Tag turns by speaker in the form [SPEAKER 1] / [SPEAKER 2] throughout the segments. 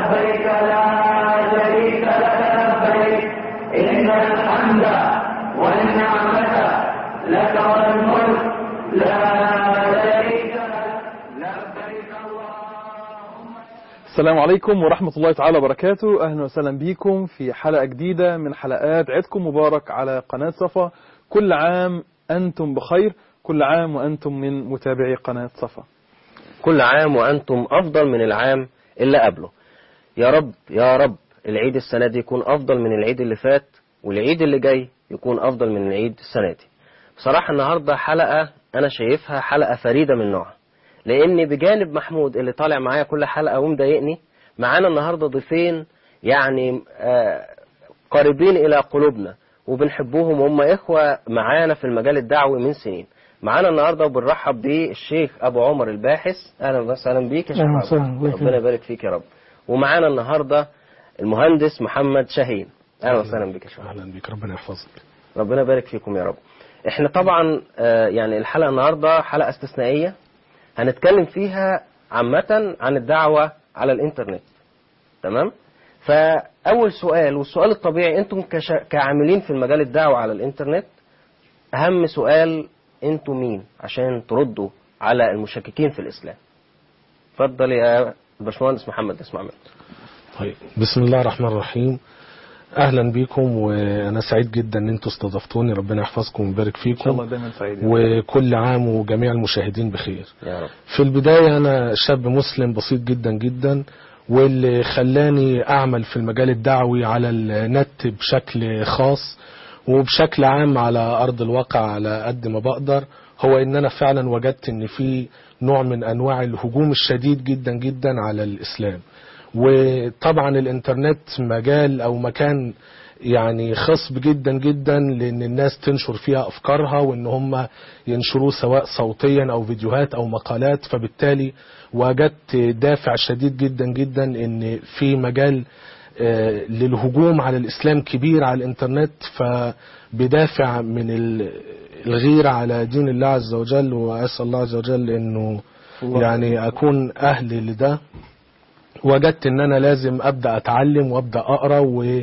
[SPEAKER 1] لبيك لا شريك لك لبيك إن الحمد والنعمة لك والملك لا شريك لك لبيك اللهم
[SPEAKER 2] السلام عليكم ورحمة الله تعالى وبركاته أهلا وسهلا بكم في حلقة جديدة من حلقات عيدكم مبارك على قناة صفا كل عام أنتم بخير كل عام وأنتم من متابعي قناة صفا
[SPEAKER 3] كل عام وأنتم أفضل من العام اللي قبله يا رب يا رب العيد السنة دي يكون أفضل من العيد اللي فات والعيد اللي جاي يكون أفضل من العيد السنة دي بصراحة النهاردة حلقة أنا شايفها حلقة فريدة من نوعها لأن بجانب محمود اللي طالع معايا كل حلقة ومضايقني معانا النهاردة ضيفين يعني آه قريبين إلى قلوبنا وبنحبوهم وهم إخوة معانا في المجال الدعوي من سنين معانا النهارده وبنرحب بالشيخ ابو عمر الباحث اهلا وسهلا بيك يا شيخ
[SPEAKER 4] أهلا
[SPEAKER 3] أبو.
[SPEAKER 4] وسهلا، الله
[SPEAKER 3] ربنا
[SPEAKER 4] يكرمك.
[SPEAKER 3] يبارك فيك يا رب ومعانا النهارده المهندس محمد شاهين اهلا وسهلا بك يا شيخ
[SPEAKER 4] اهلا بك ربنا يحفظك
[SPEAKER 3] ربنا يبارك فيكم يا رب احنا طبعا آه، يعني الحلقه النهارده حلقه استثنائيه هنتكلم فيها عامه عن الدعوه على الانترنت تمام فاول سؤال والسؤال الطبيعي انتم كش... كعاملين في المجال الدعوه على الانترنت اهم سؤال انتم مين عشان تردوا على المشككين في الاسلام اتفضل يا باشمهندس محمد اسمع منك
[SPEAKER 4] طيب بسم الله الرحمن الرحيم اهلا بكم وانا سعيد جدا ان انتم استضفتوني ربنا يحفظكم ويبارك
[SPEAKER 2] إن شاء الله
[SPEAKER 4] فيكم
[SPEAKER 2] دايما سعيد
[SPEAKER 4] وكل عام وجميع المشاهدين بخير
[SPEAKER 3] يا رب
[SPEAKER 4] في البداية أنا شاب مسلم بسيط جدا جدا واللي خلاني أعمل في المجال الدعوي على النت بشكل خاص وبشكل عام على أرض الواقع على قد ما بقدر هو إن أنا فعلا وجدت إن في نوع من أنواع الهجوم الشديد جدا جدا على الإسلام وطبعا الإنترنت مجال أو مكان يعني خصب جدا جدا لان الناس تنشر فيها افكارها وان هم ينشروه سواء صوتيا او فيديوهات او مقالات فبالتالي وجدت دافع شديد جدا جدا ان في مجال آه، للهجوم على الاسلام كبير على الانترنت فبدافع من ال- الغيرة على دين الله عز وجل واسال الله عز وجل انه
[SPEAKER 2] الله.
[SPEAKER 4] يعني اكون اهل لده وجدت ان انا لازم ابدا اتعلم وابدا اقرا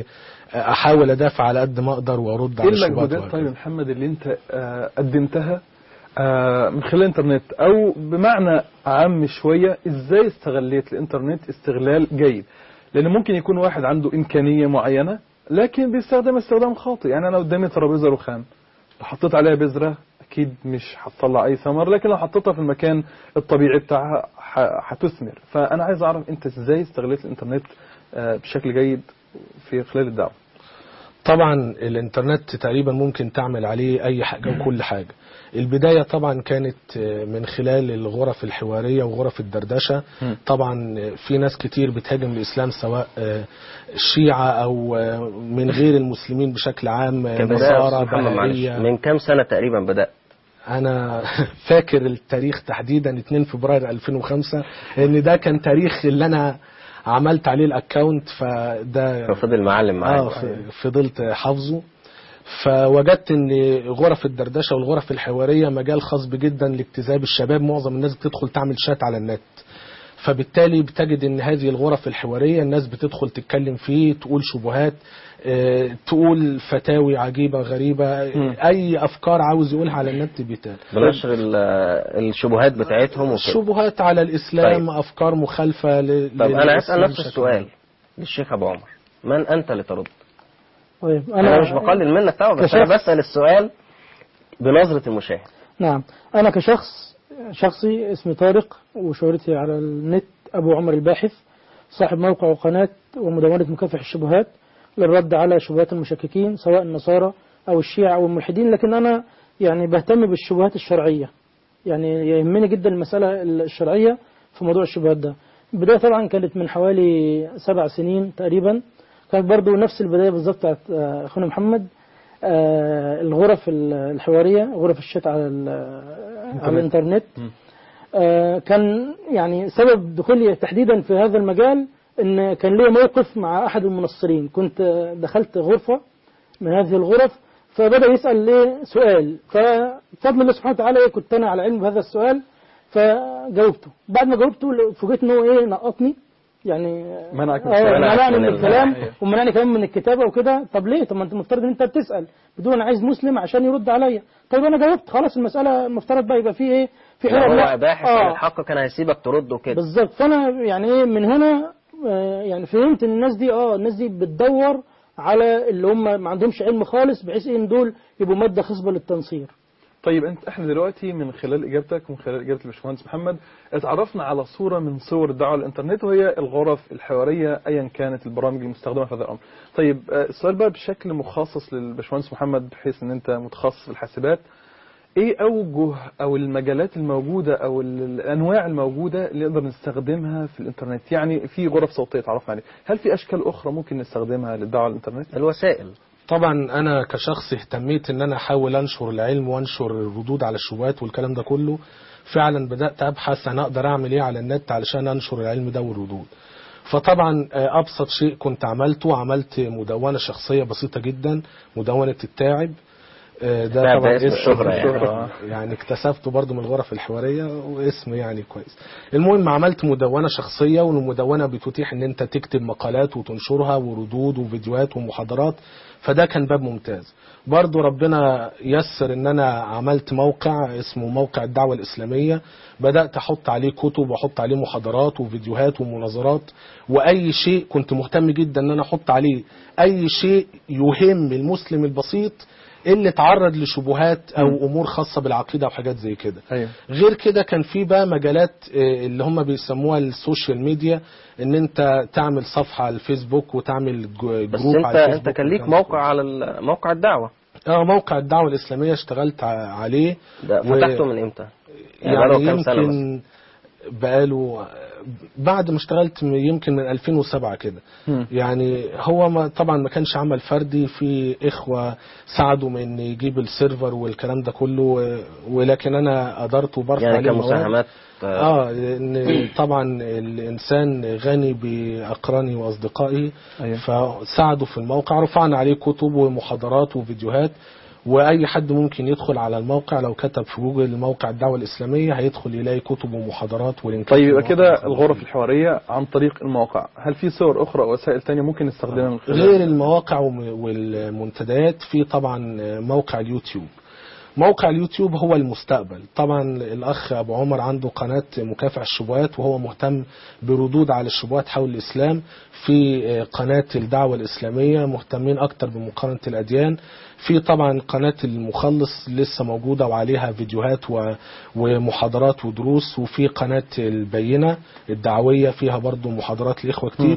[SPEAKER 4] واحاول ادافع على قد ما اقدر وارد
[SPEAKER 2] ايه
[SPEAKER 4] على الشبهات
[SPEAKER 2] المجهودات
[SPEAKER 4] وهكذا.
[SPEAKER 2] طيب يا محمد اللي انت آه، قدمتها آه، من خلال الانترنت او بمعنى عام شوية ازاي استغليت الانترنت استغلال جيد لان ممكن يكون واحد عنده امكانية معينة لكن بيستخدمها استخدام خاطئ يعني انا قدامي ترابيزة رخام لو حطيت عليها بذرة اكيد مش هتطلع اي ثمر لكن لو حطيتها في المكان الطبيعي بتاعها ح- هتثمر فانا عايز اعرف انت ازاي استغليت الانترنت آه، بشكل جيد في خلال الدعوة
[SPEAKER 4] طبعا الانترنت تقريبا ممكن تعمل عليه اي حاجه وكل حاجه البدايه طبعا كانت آه، من خلال الغرف الحواريه وغرف الدردشه
[SPEAKER 2] مم.
[SPEAKER 4] طبعا آه، في ناس كتير بتهاجم الاسلام سواء آه، شيعه او آه، من غير المسلمين بشكل عام آه،
[SPEAKER 3] كبداية يا
[SPEAKER 4] نصارى
[SPEAKER 3] أستاذ محمد معلش
[SPEAKER 4] بهائيه
[SPEAKER 3] من كام سنه تقريبا بدات
[SPEAKER 4] انا فاكر التاريخ تحديدا 2 فبراير 2005 ان ده كان تاريخ اللي انا عملت عليه الاكونت فده
[SPEAKER 3] ففضل معلم معاك
[SPEAKER 4] اه ف- فضلت حافظه فوجدت ان غرف الدردشه والغرف الحواريه مجال خصب جدا لاجتذاب الشباب معظم الناس بتدخل تعمل شات على النت فبالتالي بتجد ان هذه الغرف الحواريه الناس بتدخل تتكلم فيه تقول شبهات آه، تقول فتاوي عجيبه غريبه
[SPEAKER 2] مم.
[SPEAKER 4] اي افكار عاوز يقولها على النت بيتقال
[SPEAKER 3] بنشر ال- الشبهات بتاعتهم وكده
[SPEAKER 4] شبهات على الاسلام
[SPEAKER 3] طيب.
[SPEAKER 4] افكار مخالفه ل...
[SPEAKER 3] طب انا اسال
[SPEAKER 4] للإسلام
[SPEAKER 3] نفس
[SPEAKER 4] بشكل
[SPEAKER 3] السؤال
[SPEAKER 4] عام.
[SPEAKER 3] للشيخ ابو عمر من انت لترد
[SPEAKER 5] طيب
[SPEAKER 3] انا, مش بقلل منك طبعا بس انا
[SPEAKER 5] كشخص-
[SPEAKER 3] بسال السؤال بنظره المشاهد
[SPEAKER 5] نعم أنا كشخص شخصي اسمي طارق وشهرتي على النت أبو عمر الباحث صاحب موقع وقناة ومدونة مكافح الشبهات للرد على شبهات المشككين سواء النصارى أو الشيعة أو الملحدين لكن أنا يعني بهتم بالشبهات الشرعية يعني يهمني جدا المسألة الشرعية في موضوع الشبهات ده البداية طبعا كانت من حوالي سبع سنين تقريبا كانت برضو نفس البداية بالظبط بتاعت آه، أخونا محمد آه، الغرف ال- الحوارية غرف الشات على ال- على الإنترنت آه، كان يعني سبب دخولي تحديدا في هذا المجال ان كان لي موقف مع احد المنصرين كنت آه، دخلت غرفة من هذه الغرف فبدأ يسأل لي سؤال فبفضل الله سبحانه وتعالى إيه، كنت أنا على علم بهذا السؤال فجاوبته بعد ما جاوبته فوجئت إن هو إيه نقطني يعني
[SPEAKER 2] منعك من
[SPEAKER 5] آه،
[SPEAKER 2] الكلام.
[SPEAKER 5] منعني
[SPEAKER 3] من
[SPEAKER 5] من
[SPEAKER 3] ال-
[SPEAKER 5] الكلام
[SPEAKER 2] أيوه.
[SPEAKER 5] ومنعني كمان من الكتابه وكده طب ليه طب ما انت المفترض ان انت بتسال بتقول انا عايز مسلم عشان يرد عليا طيب انا جاوبت خلاص المساله المفترض بقى يبقى في ايه في
[SPEAKER 3] لو
[SPEAKER 5] حوار
[SPEAKER 3] هو باحث عن الحق كان هيسيبك ترد وكده
[SPEAKER 5] بالظبط فانا يعني ايه من هنا آه، يعني فهمت ان الناس دي اه الناس دي بتدور على اللي هم ما عندهمش علم خالص بحيث ان دول يبقوا ماده خصبه للتنصير
[SPEAKER 2] طيب انت احنا دلوقتي من خلال اجابتك ومن خلال اجابه الباشمهندس محمد اتعرفنا على صوره من صور الدعوه على الانترنت وهي الغرف الحواريه ايا كانت البرامج المستخدمه في هذا الامر. طيب آه، السؤال بقى بشكل مخصص للباشمهندس محمد بحيث ان انت متخصص في الحاسبات ايه اوجه او المجالات الموجوده او ال- الانواع الموجوده اللي نقدر نستخدمها في الانترنت يعني في غرف صوتيه تعرفنا عليها هل في اشكال اخرى ممكن نستخدمها للدعوه على الانترنت
[SPEAKER 3] الوسائل
[SPEAKER 4] طبعا انا كشخص اهتميت ان انا احاول انشر العلم وانشر الردود على الشبهات والكلام ده كله فعلا بدات ابحث انا اقدر اعمل ايه على النت علشان انشر العلم ده والردود فطبعا آه، ابسط شيء كنت عملته عملت مدونه شخصيه بسيطه جدا مدونه التاعب آه، ده
[SPEAKER 3] التاعب
[SPEAKER 4] طبعا
[SPEAKER 3] ده اسم الشهرة يعني.
[SPEAKER 2] الشهرة.
[SPEAKER 4] يعني اكتسبته برضو من الغرف الحواريه واسم يعني كويس المهم عملت مدونه شخصيه والمدونه بتتيح ان انت تكتب مقالات وتنشرها وردود وفيديوهات ومحاضرات فده كان باب ممتاز برضو ربنا يسر ان انا عملت موقع اسمه موقع الدعوة الاسلامية بدأت احط عليه كتب واحط عليه محاضرات وفيديوهات ومناظرات واي شيء كنت مهتم جدا ان انا احط عليه اي شيء يهم المسلم البسيط اللي تعرض لشبهات او امور خاصة بالعقيدة وحاجات زي كده
[SPEAKER 2] ايوه
[SPEAKER 4] غير كده كان في بقى مجالات آه، اللي هم بيسموها السوشيال ميديا ان انت تعمل صفحة على الفيسبوك وتعمل جو-
[SPEAKER 3] بس
[SPEAKER 4] جروب
[SPEAKER 3] انت
[SPEAKER 4] على الفيسبوك
[SPEAKER 3] انت كان ليك
[SPEAKER 4] والكلام ده
[SPEAKER 3] موقع على ال- موقع الدعوة
[SPEAKER 4] كله. اه موقع الدعوة الإسلامية اشتغلت ع- عليه
[SPEAKER 3] ده
[SPEAKER 4] و-
[SPEAKER 3] فتحته من امتى؟ يعني
[SPEAKER 4] يعني
[SPEAKER 3] بقاله كام سنة مثلا؟
[SPEAKER 4] يمكن بقاله بعد ما اشتغلت م- يمكن من 2007 كده
[SPEAKER 2] مم.
[SPEAKER 4] يعني هو ما طبعا ما كانش عمل فردي في اخوه ساعدوا من ان يجيب السيرفر والكلام ده كله و- ولكن انا قدرت وبرفع
[SPEAKER 3] يعني
[SPEAKER 4] عليه مواد.
[SPEAKER 3] كمساهمات
[SPEAKER 4] اه لان طبعا الانسان غني باقرانه واصدقائه
[SPEAKER 2] أيوة.
[SPEAKER 4] فساعدوا في الموقع رفعنا عليه كتب ومحاضرات وفيديوهات واي حد ممكن يدخل على الموقع لو كتب في جوجل موقع الدعوه الاسلاميه هيدخل يلاقي كتب ومحاضرات ولينكات
[SPEAKER 2] طيب يبقى
[SPEAKER 4] المواقع
[SPEAKER 2] كده
[SPEAKER 4] الموجودة
[SPEAKER 2] الغرف
[SPEAKER 4] فيه.
[SPEAKER 2] الحواريه عن طريق المواقع هل في صور اخرى او وسائل تانية ممكن نستخدمها من خلال
[SPEAKER 4] غير المواقع وم- والمنتديات في طبعا موقع اليوتيوب موقع اليوتيوب هو المستقبل طبعا الأخ أبو عمر عنده قناة مكافح الشبهات وهو مهتم بردود على الشبهات حول الإسلام في قناة الدعوة الإسلامية مهتمين أكتر بمقارنة الأديان في طبعا قناة المخلص لسه موجودة وعليها فيديوهات و- ومحاضرات ودروس وفي قناة البينة الدعوية فيها برضو محاضرات لإخوة كتير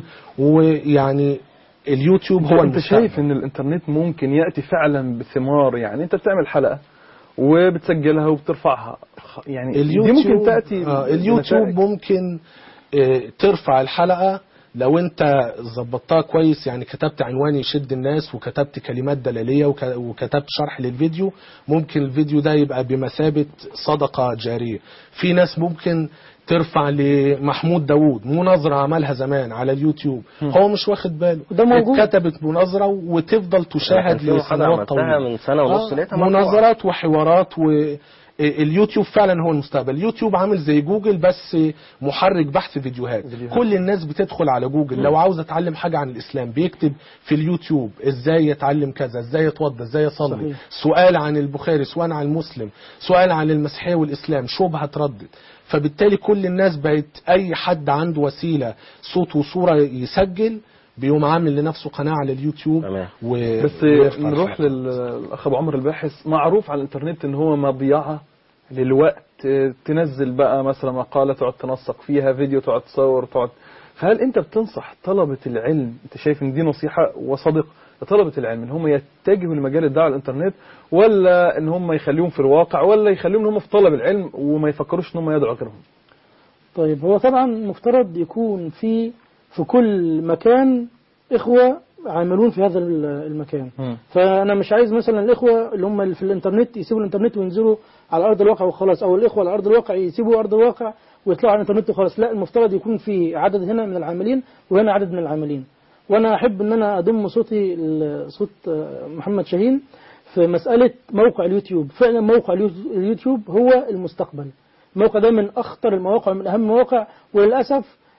[SPEAKER 4] ويعني اليوتيوب هو
[SPEAKER 2] انت
[SPEAKER 4] المستقبل.
[SPEAKER 2] شايف ان الانترنت ممكن ياتي فعلا بثمار يعني انت بتعمل حلقه وبتسجلها وبترفعها خ- يعني دي
[SPEAKER 4] اليوتيوب
[SPEAKER 2] ممكن تاتي
[SPEAKER 4] آه اليوتيوب
[SPEAKER 2] بنتائج.
[SPEAKER 4] ممكن آه ترفع الحلقة لو انت ظبطتها كويس يعني كتبت عنوان يشد الناس وكتبت كلمات دلالية وك- وكتبت شرح للفيديو ممكن الفيديو ده يبقى بمثابة صدقة جارية في ناس ممكن ترفع لمحمود داوود مناظرة عملها زمان على اليوتيوب هو مش واخد باله
[SPEAKER 5] ده موجود.
[SPEAKER 4] اتكتبت مناظرة وتفضل
[SPEAKER 3] كان
[SPEAKER 4] تشاهد
[SPEAKER 3] في محاضرة
[SPEAKER 4] لسنوات
[SPEAKER 3] عملتها
[SPEAKER 4] طويلة
[SPEAKER 3] من سنة ونص
[SPEAKER 4] آه،
[SPEAKER 3] لقيتها مرفوعة.
[SPEAKER 4] مناظرات وحوارات و اليوتيوب فعلا هو المستقبل اليوتيوب عامل زي جوجل بس محرك بحث فيديوهات
[SPEAKER 2] فيديوهات.
[SPEAKER 4] كل الناس بتدخل على جوجل لو عاوز اتعلم حاجة عن الاسلام بيكتب في اليوتيوب ازاي يتعلم كذا ازاي يتوضى ازاي يصلي
[SPEAKER 5] صحيح.
[SPEAKER 4] سؤال عن البخاري سؤال عن المسلم سؤال عن المسيحية والاسلام شبهة تردد فبالتالي كل الناس بقت اي حد عنده وسيلة صوت وصورة يسجل بيقوم عامل لنفسه قناة على اليوتيوب
[SPEAKER 3] تمام.
[SPEAKER 4] و...
[SPEAKER 2] بس
[SPEAKER 4] ويرفع
[SPEAKER 2] نروح
[SPEAKER 4] الحلقة.
[SPEAKER 2] للاخ ابو عمرو الباحث معروف على الانترنت ان هو مضيعه للوقت اه، تنزل بقى مثلا مقاله تقعد تنسق فيها فيديو تقعد تصور تقعد فهل انت بتنصح طلبه العلم انت شايف ان دي نصيحه وصدق لطلبه العلم ان هم يتجهوا لمجال الدعوه على الانترنت ولا ان هم يخليهم في الواقع ولا يخليهم ان هم في طلب العلم وما يفكروش ان هم يدعوا غيرهم
[SPEAKER 5] طيب هو طبعا مفترض يكون في في كل مكان إخوة عاملون في هذا ال- المكان
[SPEAKER 2] مم.
[SPEAKER 5] فأنا مش عايز مثلا الإخوة اللي هم اللي في الإنترنت يسيبوا الإنترنت وينزلوا على أرض الواقع وخلاص أو الإخوة على أرض الواقع يسيبوا أرض الواقع ويطلعوا على الإنترنت وخلاص لا المفترض يكون في عدد هنا من العاملين وهنا عدد من العاملين وأنا أحب إن أنا أضم صوتي ل- صوت آه، محمد شاهين في مسألة موقع اليوتيوب فعلا موقع اليو- اليوتيوب هو المستقبل الموقع ده من أخطر المواقع ومن أهم المواقع وللأسف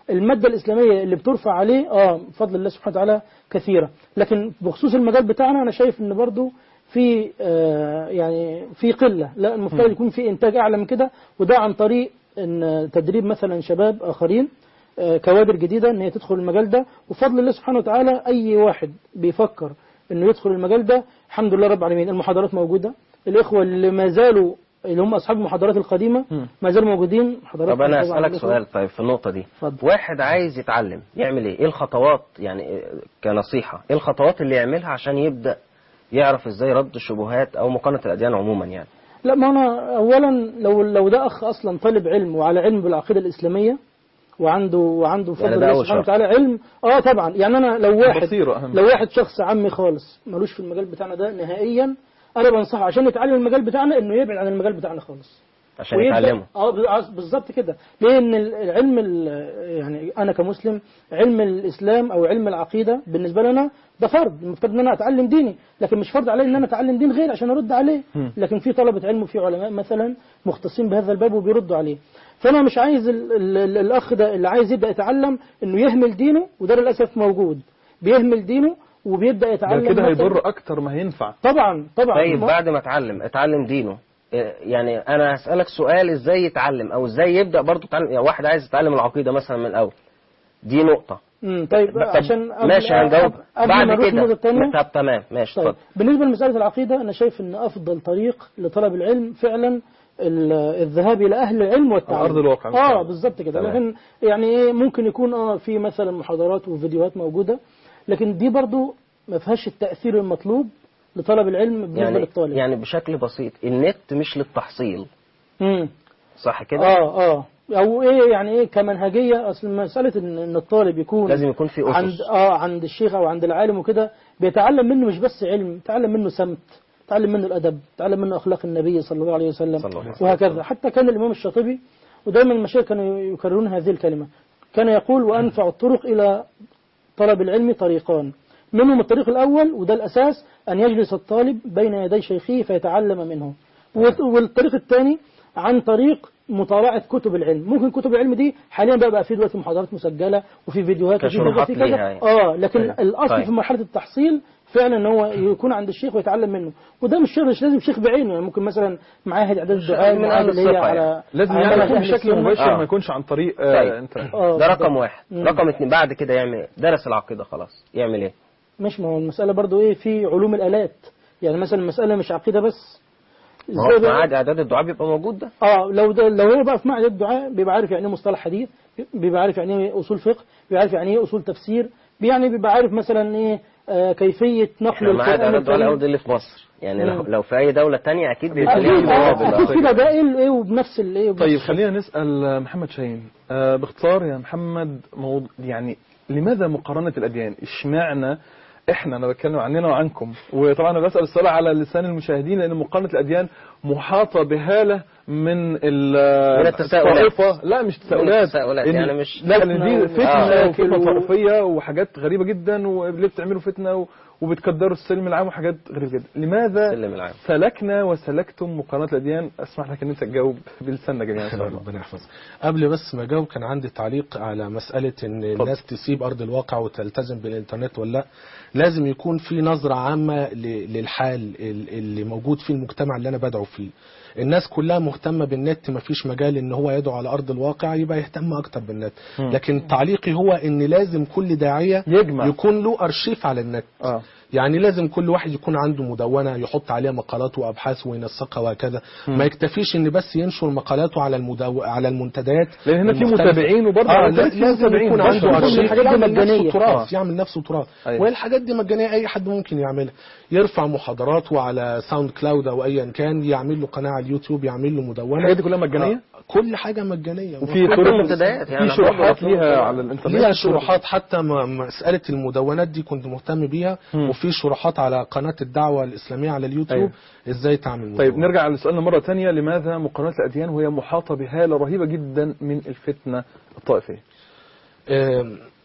[SPEAKER 5] المادة الإسلامية اللي بترفع عليه اه بفضل الله سبحانه وتعالى كثيرة لكن بخصوص المجال بتاعنا أنا شايف إن برضو في آه يعني في قلة لا المفترض يكون في إنتاج أعلى من كده وده عن طريق إن تدريب مثلا شباب آخرين آه، كوادر جديدة ان هي تدخل المجال ده وفضل الله سبحانه وتعالى اي واحد بيفكر انه يدخل المجال ده الحمد لله رب العالمين المحاضرات موجودة الاخوة اللي ما زالوا اللي هم اصحاب المحاضرات القديمة ما زالوا موجودين محاضرات
[SPEAKER 3] طب انا
[SPEAKER 5] طبعاً
[SPEAKER 3] اسالك
[SPEAKER 5] الإخوة.
[SPEAKER 3] سؤال طيب في النقطه دي
[SPEAKER 5] اتفضل.
[SPEAKER 3] واحد عايز يتعلم يعمل ايه ايه الخطوات يعني إيه كنصيحه ايه الخطوات اللي يعملها عشان يبدا يعرف ازاي رد الشبهات او مقارنه الاديان عموما يعني
[SPEAKER 5] لا ما انا اولا لو لو ده اخ اصلا طالب علم وعلى علم بالعقيدة الاسلامية وعنده وعنده بفضل
[SPEAKER 3] يعني ده
[SPEAKER 5] الله
[SPEAKER 3] أول
[SPEAKER 5] سبحانه
[SPEAKER 3] شرط.
[SPEAKER 5] وتعالى علم اه طبعا يعني انا لو واحد
[SPEAKER 2] بصيرة أهم.
[SPEAKER 5] لو واحد شخص عامي خالص ملوش في المجال بتاعنا ده نهائيا انا بنصحه عشان يتعلم المجال بتاعنا انه يبعد عن المجال بتاعنا خالص
[SPEAKER 3] عشان
[SPEAKER 5] ويبدأ-
[SPEAKER 3] يتعلمه
[SPEAKER 5] اه ب- بالظبط كده لان ال- العلم ال- يعني انا كمسلم علم الاسلام او علم العقيده بالنسبه لنا ده فرض المفترض ان انا اتعلم ديني لكن مش فرض علي ان انا اتعلم دين غير عشان ارد عليه لكن في طلبه علم وفي علماء مثلا مختصين بهذا الباب وبيردوا عليه فانا مش عايز ال ال ال الاخ ده اللي عايز يبدا يتعلم انه يهمل دينه وده للاسف موجود بيهمل دينه وبيبدا
[SPEAKER 2] ده
[SPEAKER 5] يتعلم
[SPEAKER 2] كده
[SPEAKER 5] مثلاً-
[SPEAKER 2] هيضر اكتر ما هينفع
[SPEAKER 5] طبعا طبعا
[SPEAKER 3] طيب
[SPEAKER 5] ما-
[SPEAKER 3] بعد ما اتعلم اتعلم دينه إيه، يعني انا هسالك سؤال ازاي يتعلم او ازاي يبدا برضه يتعلم يعني واحد عايز يتعلم العقيده مثلا من الاول دي نقطه
[SPEAKER 5] مم، طيب
[SPEAKER 3] طب
[SPEAKER 5] عشان قبل-
[SPEAKER 3] ماشي هنجاوب
[SPEAKER 5] قبل
[SPEAKER 3] بعد
[SPEAKER 5] ما نروح النقطة
[SPEAKER 3] كده
[SPEAKER 5] التانية
[SPEAKER 3] طب تمام ماشي
[SPEAKER 5] طيب
[SPEAKER 3] اتفضل
[SPEAKER 5] بالنسبة لمسألة العقيدة أنا شايف أن أفضل طريق لطلب العلم فعلا ال- الذهاب إلى أهل العلم والتعلم
[SPEAKER 2] أرض الواقع.
[SPEAKER 5] آه بالظبط كده
[SPEAKER 3] تمام.
[SPEAKER 5] لكن يعني إيه ممكن يكون آه في مثلا محاضرات وفيديوهات موجودة لكن دي برضو ما فيهاش التأثير المطلوب لطلب العلم بالنسبة
[SPEAKER 3] يعني
[SPEAKER 5] للطالب
[SPEAKER 3] يعني بشكل بسيط النت مش للتحصيل
[SPEAKER 5] مم.
[SPEAKER 3] صح كده
[SPEAKER 5] اه اه او ايه يعني ايه كمنهجيه اصل مساله ان إن الطالب يكون
[SPEAKER 3] لازم يكون في
[SPEAKER 5] عند
[SPEAKER 3] اسس
[SPEAKER 5] اه عند الشيخ او عند العالم وكده بيتعلم منه مش بس علم يتعلم منه سمت يتعلم منه الادب يتعلم منه اخلاق النبي صلى الله عليه وسلم
[SPEAKER 3] صلى الله عليه وسلم.
[SPEAKER 5] وهكذا حتى كان الامام الشاطبي ودايما المشايخ كانوا يكررون هذه الكلمه كان يقول وانفع الطرق الى طلب العلم طريقان منهم الطريق الأول وده الأساس أن يجلس الطالب بين يدي شيخه فيتعلم منه والط- والطريق الثاني عن طريق مطالعة كتب العلم ممكن كتب العلم دي حاليا بقى, بقى في دلوقتي محاضرات مسجلة وفي فيديوهات وفي
[SPEAKER 3] كشروحات
[SPEAKER 5] كذا في كذا
[SPEAKER 3] ليها يعني.
[SPEAKER 5] اه لكن
[SPEAKER 3] طيب.
[SPEAKER 5] الأصل
[SPEAKER 3] طيب.
[SPEAKER 5] في مرحلة التحصيل فعلا ان هو يكون عند الشيخ ويتعلم منه وده مش شيخ مش لازم شيخ بعينه يعني ممكن مثلا معاهد اعداد الدعاء
[SPEAKER 3] من
[SPEAKER 5] معاهد
[SPEAKER 3] أهل
[SPEAKER 5] اللي هي
[SPEAKER 3] الثقة
[SPEAKER 5] على
[SPEAKER 3] يعني.
[SPEAKER 2] لازم
[SPEAKER 5] على
[SPEAKER 2] يعني
[SPEAKER 5] منهج
[SPEAKER 2] يكون
[SPEAKER 5] أهل
[SPEAKER 2] بشكل
[SPEAKER 5] السنة.
[SPEAKER 2] مباشر
[SPEAKER 3] آه.
[SPEAKER 2] ما يكونش عن طريق
[SPEAKER 3] طيب.
[SPEAKER 2] آه انت
[SPEAKER 5] آه،
[SPEAKER 3] ده
[SPEAKER 5] بالظبط.
[SPEAKER 3] رقم واحد
[SPEAKER 5] مم.
[SPEAKER 3] رقم اتنين بعد كده يعمل ايه درس العقيدة خلاص يعمل ايه
[SPEAKER 5] مش ما هو المسألة برضو ايه في علوم الآلات يعني مثلا المسألة مش عقيدة بس
[SPEAKER 3] ما هو
[SPEAKER 5] إزاي
[SPEAKER 3] في
[SPEAKER 5] بقى-
[SPEAKER 3] معاد اعداد الدعاء بيبقى موجود ده
[SPEAKER 5] اه لو ده لو هو بقى في معهد الدعاء بيبقى عارف يعني ايه مصطلح حديث بيبقى عارف يعني ايه اصول فقه بيبقى عارف يعني ايه اصول تفسير يعني بيبقى عارف مثلا ايه آه كيفية نقل
[SPEAKER 3] احنا معاد
[SPEAKER 5] القرآن
[SPEAKER 3] اعداد الدعاء
[SPEAKER 5] الكريم
[SPEAKER 3] الاول اللي في مصر يعني لو,
[SPEAKER 5] مم.
[SPEAKER 3] لو في اي دولة تانية اكيد بيبقى ليه
[SPEAKER 5] اكيد اه
[SPEAKER 3] مقابل
[SPEAKER 5] اكيد في بدائل ايه وبنفس الايه وبنفس
[SPEAKER 2] طيب
[SPEAKER 5] الشكل.
[SPEAKER 2] خلينا نسأل محمد شاهين آه، باختصار يا محمد موضوع يعني لماذا مقارنة الأديان؟ اشمعنى احنا انا بتكلم عننا وعنكم وطبعا انا بسأل السؤال على لسان المشاهدين لان مقارنة الأديان محاطة بهالة من ال-
[SPEAKER 3] من التساؤلات.
[SPEAKER 2] الطائفة لا مش تساؤلات
[SPEAKER 3] التساؤلات،
[SPEAKER 2] إن-
[SPEAKER 3] يعني مش-
[SPEAKER 2] لا لان دي
[SPEAKER 5] فتنة
[SPEAKER 2] فتنة
[SPEAKER 5] و-
[SPEAKER 2] وفتنة
[SPEAKER 5] و-
[SPEAKER 2] طائفية وحاجات غريبة جدا وليه بتعملوا فتنة و- وبتكدروا السلم العام وحاجات غريبة جدا لماذا
[SPEAKER 3] السلم العام.
[SPEAKER 2] سلكنا وسلكتم مقارنة الأديان أسمح لك أن أنت تجاوب بلساننا جميعا إن شاء الله
[SPEAKER 4] ربنا يحفظك قبل بس ما اجاوب كان عندي تعليق على مساله ان الناس تسيب ارض الواقع وتلتزم بالانترنت ولا لا لازم يكون في نظره عامه ل- للحال ال- اللي موجود في المجتمع اللي انا بدعو فيه الناس كلها مهتمه بالنت مفيش مجال ان هو يدعو على ارض الواقع يبقى يهتم اكتر بالنت لكن تعليقي هو ان لازم كل داعيه
[SPEAKER 2] يجمع.
[SPEAKER 4] يكون له ارشيف على النت
[SPEAKER 2] آه.
[SPEAKER 4] يعني لازم كل واحد يكون عنده مدونة يحط عليها مقالاته وأبحاثه وينسقها وهكذا ما يكتفيش إن بس ينشر مقالاته على المدو... على المنتديات
[SPEAKER 2] لأن هنا في
[SPEAKER 4] المختلفة.
[SPEAKER 2] متابعين وبرضه
[SPEAKER 4] آه
[SPEAKER 2] على
[SPEAKER 4] لا-
[SPEAKER 2] ذلك في
[SPEAKER 4] لازم
[SPEAKER 2] متابعين
[SPEAKER 4] يكون
[SPEAKER 2] بشر.
[SPEAKER 4] عنده
[SPEAKER 2] كل
[SPEAKER 4] أرشيف
[SPEAKER 5] الحاجات دي
[SPEAKER 4] يعمل
[SPEAKER 5] مجانية.
[SPEAKER 4] نفسه تراث
[SPEAKER 2] آه.
[SPEAKER 4] يعمل نفسه تراث
[SPEAKER 2] أيوة.
[SPEAKER 4] والحاجات دي مجانية أي حد ممكن يعملها يرفع محاضراته على ساوند كلاود أو أيا كان يعمل له قناة على اليوتيوب يعمل له مدونة
[SPEAKER 2] الحاجات دي كلها مجانية؟
[SPEAKER 4] آه، كل حاجة مجانية
[SPEAKER 2] وفي
[SPEAKER 3] حتى
[SPEAKER 2] طرق
[SPEAKER 3] المنتديات يعني
[SPEAKER 2] في شروحات ليها على الانترنت
[SPEAKER 4] ليها شروحات حتى م- مسألة المدونات دي كنت مهتم بيها
[SPEAKER 2] مم.
[SPEAKER 4] وفي شروحات على قناة الدعوة الإسلامية على اليوتيوب
[SPEAKER 2] أيوة.
[SPEAKER 4] إزاي تعمل
[SPEAKER 2] طيب
[SPEAKER 4] مدونة.
[SPEAKER 2] نرجع لسؤالنا مرة تانية لماذا مقارنة الأديان وهي محاطة بهالة رهيبة جدا من الفتنة الطائفية
[SPEAKER 4] آم،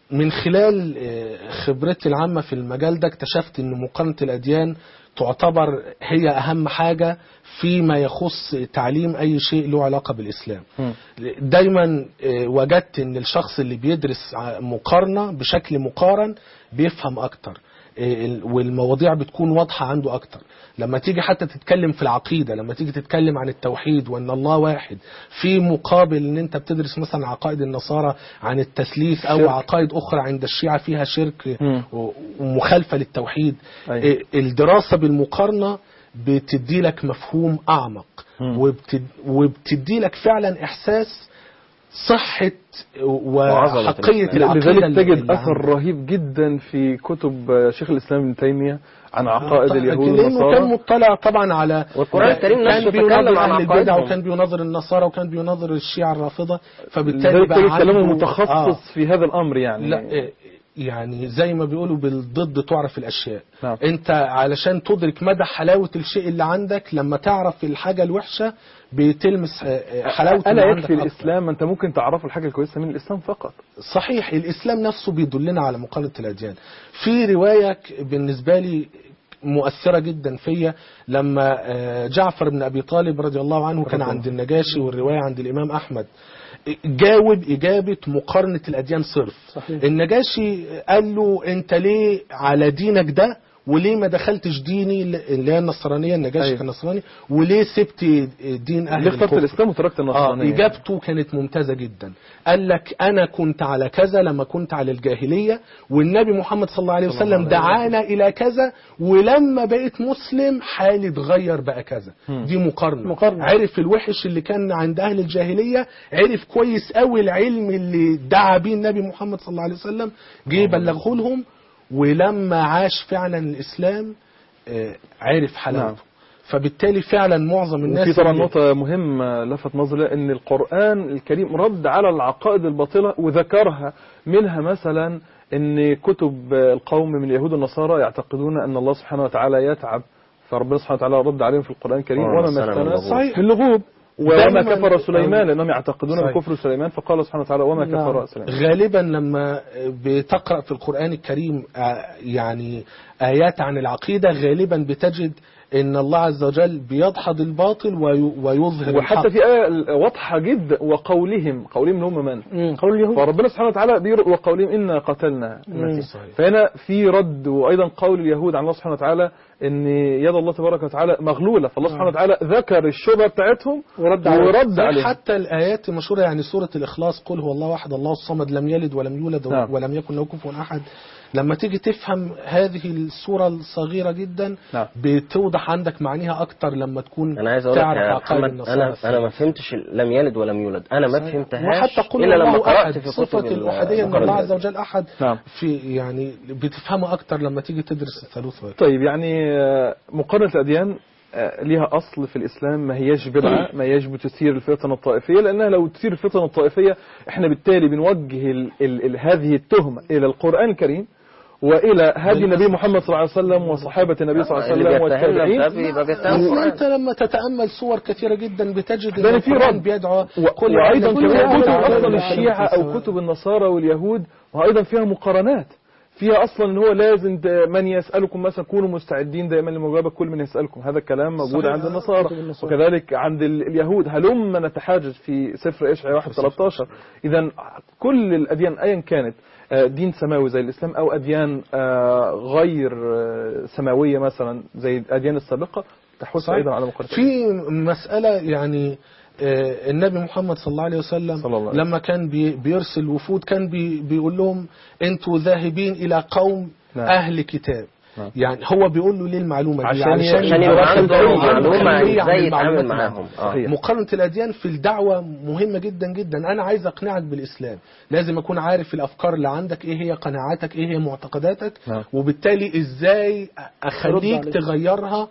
[SPEAKER 4] من خلال آه، خبرتي العامة في المجال ده اكتشفت ان مقارنة الاديان تعتبر هي اهم حاجة فيما يخص تعليم اي شيء له علاقة بالاسلام
[SPEAKER 2] مم.
[SPEAKER 4] دايما آه، وجدت ان الشخص اللي بيدرس ع- مقارنة بشكل مقارن بيفهم اكتر آه، ال- والمواضيع بتكون واضحة عنده اكتر لما تيجي حتى تتكلم في العقيدة لما تيجي تتكلم عن التوحيد وان الله واحد في مقابل ان انت بتدرس مثلا عقائد النصارى عن التثليث او
[SPEAKER 2] شرك.
[SPEAKER 4] عقائد اخرى عند الشيعة فيها شرك
[SPEAKER 2] مم.
[SPEAKER 4] و- ومخالفة للتوحيد
[SPEAKER 2] أيوة.
[SPEAKER 4] آه، الدراسة بالمقارنة بتدي لك مفهوم اعمق
[SPEAKER 2] مم.
[SPEAKER 4] وبتد... وبتدي لك فعلا احساس صحة
[SPEAKER 3] وعظمة
[SPEAKER 4] وحقية
[SPEAKER 3] الإسلام.
[SPEAKER 4] العقيدة
[SPEAKER 2] لذلك
[SPEAKER 4] اللي-
[SPEAKER 2] تجد
[SPEAKER 4] اللي
[SPEAKER 2] اثر
[SPEAKER 4] عندك.
[SPEAKER 2] رهيب جدا في كتب آه، شيخ الاسلام ابن تيميه عن عقائد
[SPEAKER 4] آه،
[SPEAKER 2] اليهود
[SPEAKER 4] لانه كان
[SPEAKER 2] والنصارى
[SPEAKER 4] مطلع طبعا على
[SPEAKER 3] والقرآن الكريم
[SPEAKER 4] كان
[SPEAKER 3] نفسه
[SPEAKER 4] بيناظر
[SPEAKER 3] تكلم عن
[SPEAKER 4] اهل البدع
[SPEAKER 3] عقائدهم.
[SPEAKER 4] وكان بيناظر النصارى وكان بيناظر الشيعة الرافضة فبالتالي
[SPEAKER 2] لذلك
[SPEAKER 4] بقى
[SPEAKER 2] تجد كلامه
[SPEAKER 4] عنده-
[SPEAKER 2] متخصص
[SPEAKER 4] آه.
[SPEAKER 2] في هذا الامر يعني
[SPEAKER 4] لا إيه، يعني زي ما بيقولوا بالضد تعرف الاشياء
[SPEAKER 2] نعم.
[SPEAKER 4] انت علشان تدرك مدى حلاوة الشيء اللي عندك لما تعرف الحاجة الوحشة بتلمس آه، حلاوة اللي
[SPEAKER 2] الا
[SPEAKER 4] عندك
[SPEAKER 2] يكفي
[SPEAKER 4] أكتر.
[SPEAKER 2] الاسلام انت ممكن تعرفه الحاجه الكويسه من الاسلام فقط
[SPEAKER 4] صحيح الإسلام نفسه بيدلنا على مقارنة الأديان في رواية ك- بالنسبة لي مؤثرة جدا فيا لما آه، جعفر بن أبي طالب رضي الله عنه كان عند النجاشي والرواية عند الإمام أحمد جاوب إجابة مقارنة الأديان صرف
[SPEAKER 5] صحيح.
[SPEAKER 4] النجاشي قال له أنت ليه على دينك ده وليه ما دخلتش ديني اللي هي النصرانية النجاشي
[SPEAKER 2] أيوة.
[SPEAKER 4] كان نصراني وليه سبت دين أهل
[SPEAKER 2] ليه اخترت
[SPEAKER 4] الكفر؟
[SPEAKER 2] الاسلام وتركت
[SPEAKER 4] اه
[SPEAKER 2] النصرانيه
[SPEAKER 4] اجابته كانت ممتازه جدا قال لك انا كنت على كذا لما كنت على الجاهليه والنبي محمد صلى الله عليه وسلم دعانا الى كذا ولما بقيت مسلم حالي اتغير بقى كذا دي مقارنه
[SPEAKER 5] مقارنة.
[SPEAKER 4] عرف الوحش اللي كان عند اهل الجاهليه عرف كويس قوي العلم اللي دعا بيه النبي محمد صلى الله عليه وسلم جه يبلغه لهم ولما عاش فعلا الاسلام آه، عرف حلاوته
[SPEAKER 2] نعم.
[SPEAKER 4] فبالتالي فعلا معظم الناس
[SPEAKER 2] وفي طبعا
[SPEAKER 4] اللي-
[SPEAKER 2] نقطة مهمة لفت نظري ان القرآن الكريم رد على العقائد الباطلة وذكرها منها مثلا ان كتب القوم من اليهود والنصارى يعتقدون ان الله سبحانه وتعالى يتعب فربنا سبحانه وتعالى رد عليهم في القرآن الكريم
[SPEAKER 3] آه،
[SPEAKER 2] وما
[SPEAKER 3] السلام
[SPEAKER 2] مسنا
[SPEAKER 3] اللغوب.
[SPEAKER 4] صحيح.
[SPEAKER 2] من لغوب وما
[SPEAKER 4] دايماً-
[SPEAKER 2] كفر سليمان لانهم يعتقدون
[SPEAKER 4] صحيح.
[SPEAKER 2] بكفر سليمان فقال سبحانه وتعالى وما
[SPEAKER 5] نعم.
[SPEAKER 2] كفر سليمان
[SPEAKER 4] غالبا لما بتقرأ في القرآن الكريم آه، يعني آيات عن العقيدة غالبا بتجد ان الله عز وجل بيدحض الباطل وي- ويظهر
[SPEAKER 2] وحتى
[SPEAKER 4] الحق.
[SPEAKER 2] في آية واضحة جدا وقولهم قولهم اللي هم من
[SPEAKER 5] مم. قول اليهود
[SPEAKER 2] فربنا سبحانه وتعالى بير وقولهم إنا قتلنا المسيح
[SPEAKER 4] صحيح.
[SPEAKER 2] فهنا في رد وأيضا قول اليهود عن الله سبحانه وتعالى إن يد الله تبارك وتعالى مغلولة فالله سبحانه وتعالى ذكر الشبهة بتاعتهم
[SPEAKER 5] ورد عليهم.
[SPEAKER 2] ورد عليهم
[SPEAKER 4] حتى الآيات المشهورة يعني سورة الإخلاص قل هو الله أحد الله الصمد لم يلد ولم يولد
[SPEAKER 2] نعم.
[SPEAKER 4] ولم يكن له كفوا أحد لما تيجي تفهم هذه السورة الصغيرة جدا
[SPEAKER 2] نعم.
[SPEAKER 4] بتوضح عندك معانيها أكتر لما تكون
[SPEAKER 3] انا عايز اقول لك
[SPEAKER 4] تعرف
[SPEAKER 3] يا
[SPEAKER 4] عقائد
[SPEAKER 3] محمد
[SPEAKER 4] النصارى
[SPEAKER 3] انا
[SPEAKER 4] الثانية.
[SPEAKER 3] انا ما فهمتش ال- لم يلد ولم يولد انا ما فهمتهاش
[SPEAKER 4] وحتى قل
[SPEAKER 3] الا لما
[SPEAKER 4] الله
[SPEAKER 3] قرات
[SPEAKER 4] أحد
[SPEAKER 3] في
[SPEAKER 4] صفة
[SPEAKER 3] كتب ال-
[SPEAKER 4] الأحدية أن
[SPEAKER 3] المقارنة.
[SPEAKER 4] الله عز وجل أحد
[SPEAKER 2] نعم.
[SPEAKER 4] في يعني بتفهمها أكتر لما تيجي تدرس الثالوث
[SPEAKER 2] طيب يعني آه، مقارنة الأديان آه، ليها أصل في الإسلام ما هياش بدعة ما هياش بتثير الفتن الطائفية لأنها لو تثير الفتن الطائفية إحنا بالتالي بنوجه ال ال ال هذه التهمة إلى القرآن الكريم وإلى هدي النبي محمد صلى الله عليه وسلم وصحابة النبي صلى الله عليه
[SPEAKER 3] اللي
[SPEAKER 2] وسلم
[SPEAKER 3] بيتهمنا
[SPEAKER 2] والتابعين
[SPEAKER 3] بده يبقى بيتهم
[SPEAKER 4] بس
[SPEAKER 3] القرآن.
[SPEAKER 4] أنت لما تتأمل صور كثيرة جدا بتجد
[SPEAKER 2] ده
[SPEAKER 4] أن
[SPEAKER 2] في
[SPEAKER 4] القرآن
[SPEAKER 2] رد.
[SPEAKER 4] بيدعو
[SPEAKER 2] و-
[SPEAKER 4] كل
[SPEAKER 2] وأيضا
[SPEAKER 4] واحد- كل
[SPEAKER 2] كمان
[SPEAKER 4] واحد
[SPEAKER 2] كتب
[SPEAKER 4] على
[SPEAKER 2] أصلا
[SPEAKER 4] العالم
[SPEAKER 2] الشيعة
[SPEAKER 4] في
[SPEAKER 2] أو
[SPEAKER 4] السماء.
[SPEAKER 2] كتب النصارى واليهود وأيضا فيها مقارنات فيها اصلا ان هو لازم ت- من يسالكم مثلا كونوا مستعدين دائما لمجابه كل من يسالكم هذا الكلام موجود
[SPEAKER 4] صحيح.
[SPEAKER 2] عند النصارى
[SPEAKER 5] كتب النصارى.
[SPEAKER 2] وكذلك عند ال- اليهود هلم نتحاجج في سفر اشعياء 1 13 اذا كل الاديان ايا كانت آه، دين سماوي زي الاسلام او اديان آه، غير آه، سماويه مثلا زي الاديان السابقه تحث
[SPEAKER 4] صحيح.
[SPEAKER 2] ايضا على مقارنه
[SPEAKER 4] في مسألة يعني آه، النبي محمد صلى الله عليه وسلم
[SPEAKER 2] صلى الله عليه
[SPEAKER 4] لما كان بي- بيرسل وفود كان بي بيقول لهم انتوا ذاهبين إلى قوم
[SPEAKER 2] نعم.
[SPEAKER 4] أهل كتاب
[SPEAKER 2] نعم.
[SPEAKER 4] يعني هو بيقول له ليه المعلومة دي
[SPEAKER 2] عشان ي-
[SPEAKER 3] عشان يبقى
[SPEAKER 2] عشان
[SPEAKER 3] عنده
[SPEAKER 2] يبقى
[SPEAKER 3] معلومة
[SPEAKER 4] خلفية عن
[SPEAKER 3] ازاي
[SPEAKER 4] المعلومات
[SPEAKER 3] يتعامل معاهم
[SPEAKER 4] معاهم.
[SPEAKER 3] اه
[SPEAKER 2] صحيح.
[SPEAKER 4] مقارنة الأديان في الدعوة مهمة جدا جدا أنا عايز أقنعك بالإسلام لازم أكون عارف الأفكار اللي عندك إيه هي قناعاتك إيه هي معتقداتك
[SPEAKER 2] نعم.
[SPEAKER 4] وبالتالي إزاي أخليك
[SPEAKER 5] عليك.
[SPEAKER 4] تغيرها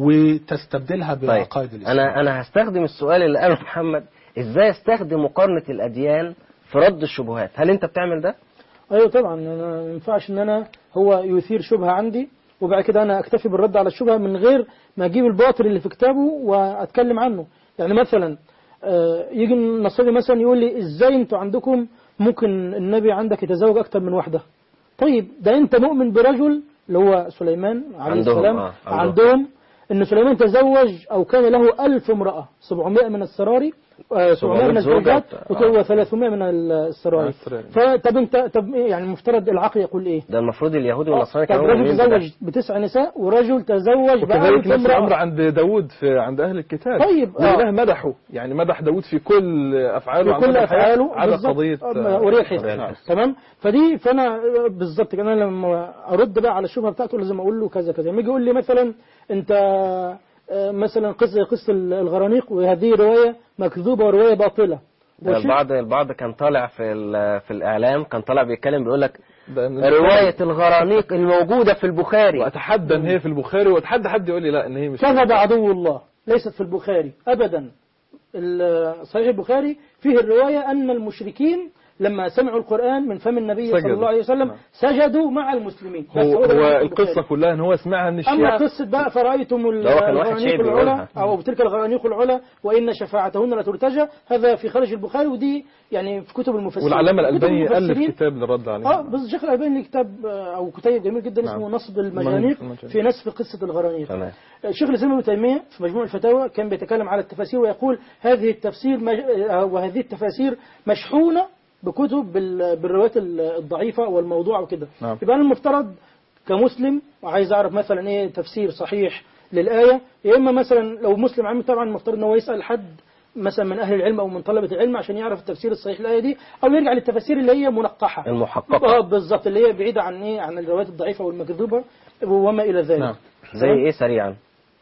[SPEAKER 4] وتستبدلها
[SPEAKER 3] طيب
[SPEAKER 4] بعقائد الإسلام
[SPEAKER 3] انا انا هستخدم السؤال اللي قاله محمد ازاي استخدم مقارنة الاديان في رد الشبهات هل انت بتعمل ده
[SPEAKER 5] ايوه طبعا انا ما ينفعش ان انا هو يثير شبهه عندي وبعد كده انا اكتفي بالرد على الشبهه من غير ما اجيب الباطل اللي في كتابه واتكلم عنه يعني مثلا آه، يجي النصاري مثلا يقول لي ازاي انتوا عندكم ممكن النبي عندك يتزوج أكثر من واحدة طيب ده أنت مؤمن برجل اللي هو سليمان عليه
[SPEAKER 3] عندهم،
[SPEAKER 5] السلام
[SPEAKER 3] آه، عندهم.
[SPEAKER 5] عندهم ان سليمان تزوج او كان له ألف امرأة 700 من السراري آه، 700 من
[SPEAKER 3] 700
[SPEAKER 5] الزوجات
[SPEAKER 3] زوجة.
[SPEAKER 5] و300 من السراري
[SPEAKER 2] السراري.
[SPEAKER 5] فطب انت طب إيه يعني المفترض العقل يقول ايه؟
[SPEAKER 3] ده المفروض اليهود
[SPEAKER 5] آه،
[SPEAKER 3] والنصارى
[SPEAKER 5] طب
[SPEAKER 3] كانوا
[SPEAKER 5] رجل
[SPEAKER 3] مؤمنين بده.
[SPEAKER 5] تزوج بتسع نساء ورجل تزوج
[SPEAKER 2] وكذلك
[SPEAKER 5] بألف
[SPEAKER 2] نفس الامر
[SPEAKER 5] امرأة
[SPEAKER 2] عند داود في عند اهل الكتاب
[SPEAKER 5] طيب، آه.
[SPEAKER 2] والاله مدحه يعني مدح داود في كل افعاله
[SPEAKER 5] بكل
[SPEAKER 2] عن مدى الحياة
[SPEAKER 5] افعاله
[SPEAKER 2] على
[SPEAKER 5] بالظبط.
[SPEAKER 2] قضيه
[SPEAKER 5] آه، وري الحس
[SPEAKER 3] وري الحس.
[SPEAKER 5] تمام فدي فانا آه، بالظبط كده انا لما ارد بقى على الشبهه بتاعته لازم اقول له كذا كذا لما يجي يقول لي مثلا انت آه، مثلا قصه قصه الغرانيق وهذه روايه مكذوبه وروايه باطله
[SPEAKER 3] ده
[SPEAKER 5] وشيء-
[SPEAKER 3] البعض البعض كان طالع في ال- في الاعلام كان طالع بيتكلم بيقول لك
[SPEAKER 2] ده من
[SPEAKER 3] روايه الغرانيق الموجوده في البخاري
[SPEAKER 2] واتحدى ان هي في البخاري واتحدى حد يقول لي لا ان هي مش
[SPEAKER 5] كذب عدو الله ليست في البخاري ابدا ال- صحيح البخاري فيه الروايه ان المشركين لما سمعوا القران من فم النبي صلى
[SPEAKER 2] سجدوا.
[SPEAKER 5] الله عليه وسلم
[SPEAKER 2] نعم.
[SPEAKER 5] سجدوا مع المسلمين بس
[SPEAKER 2] هو,
[SPEAKER 5] ده
[SPEAKER 2] هو
[SPEAKER 5] في
[SPEAKER 2] القصه
[SPEAKER 5] البخاري.
[SPEAKER 2] كلها ان هو سمعها من
[SPEAKER 5] أما
[SPEAKER 2] الشيعة
[SPEAKER 5] قصة بقى فرأيتم ال-
[SPEAKER 3] ده هو كان واحد
[SPEAKER 5] الغرانيق
[SPEAKER 3] شيعي
[SPEAKER 5] العلا
[SPEAKER 3] بيقولها.
[SPEAKER 5] أو تلك الغرانيق العلا وإن شفاعتهن لترتجى هذا في خارج البخاري ودي يعني في كتب المفسرين
[SPEAKER 2] والعلامه
[SPEAKER 5] كتب
[SPEAKER 2] الالباني الف
[SPEAKER 5] المفسرين
[SPEAKER 2] كتاب للرد عليه
[SPEAKER 5] اه بس الشيخ الألباني ليه كتاب آه، أو كتيب جميل جدا اسمه
[SPEAKER 2] نعم.
[SPEAKER 5] نصب المجانيق
[SPEAKER 2] المجانيق.
[SPEAKER 5] في نسف قصة الغرانيق
[SPEAKER 3] تمام
[SPEAKER 5] الشيخ الإسلام ابن تيمية في مجموع الفتاوى كان بيتكلم على التفاسير ويقول هذه التفسير مج... آه، وهذه التفاسير مشحونة بكتب بال... بالروايات ال- الضعيفة والموضوع وكده
[SPEAKER 2] نعم.
[SPEAKER 5] يبقى أنا المفترض كمسلم وعايز أعرف مثلا إيه تفسير صحيح للآية يا إما مثلا لو مسلم عام طبعا المفترض إن هو يسأل حد مثلا من أهل العلم أو من طلبة العلم عشان يعرف التفسير الصحيح للآية دي أو يرجع للتفاسير اللي هي منقحة
[SPEAKER 3] المحققه
[SPEAKER 5] اه بالظبط اللي هي بعيدة عن إيه عن الروايات الضعيفة والمكذوبة وما إلى ذلك
[SPEAKER 2] نعم.
[SPEAKER 3] زي ايه سريعا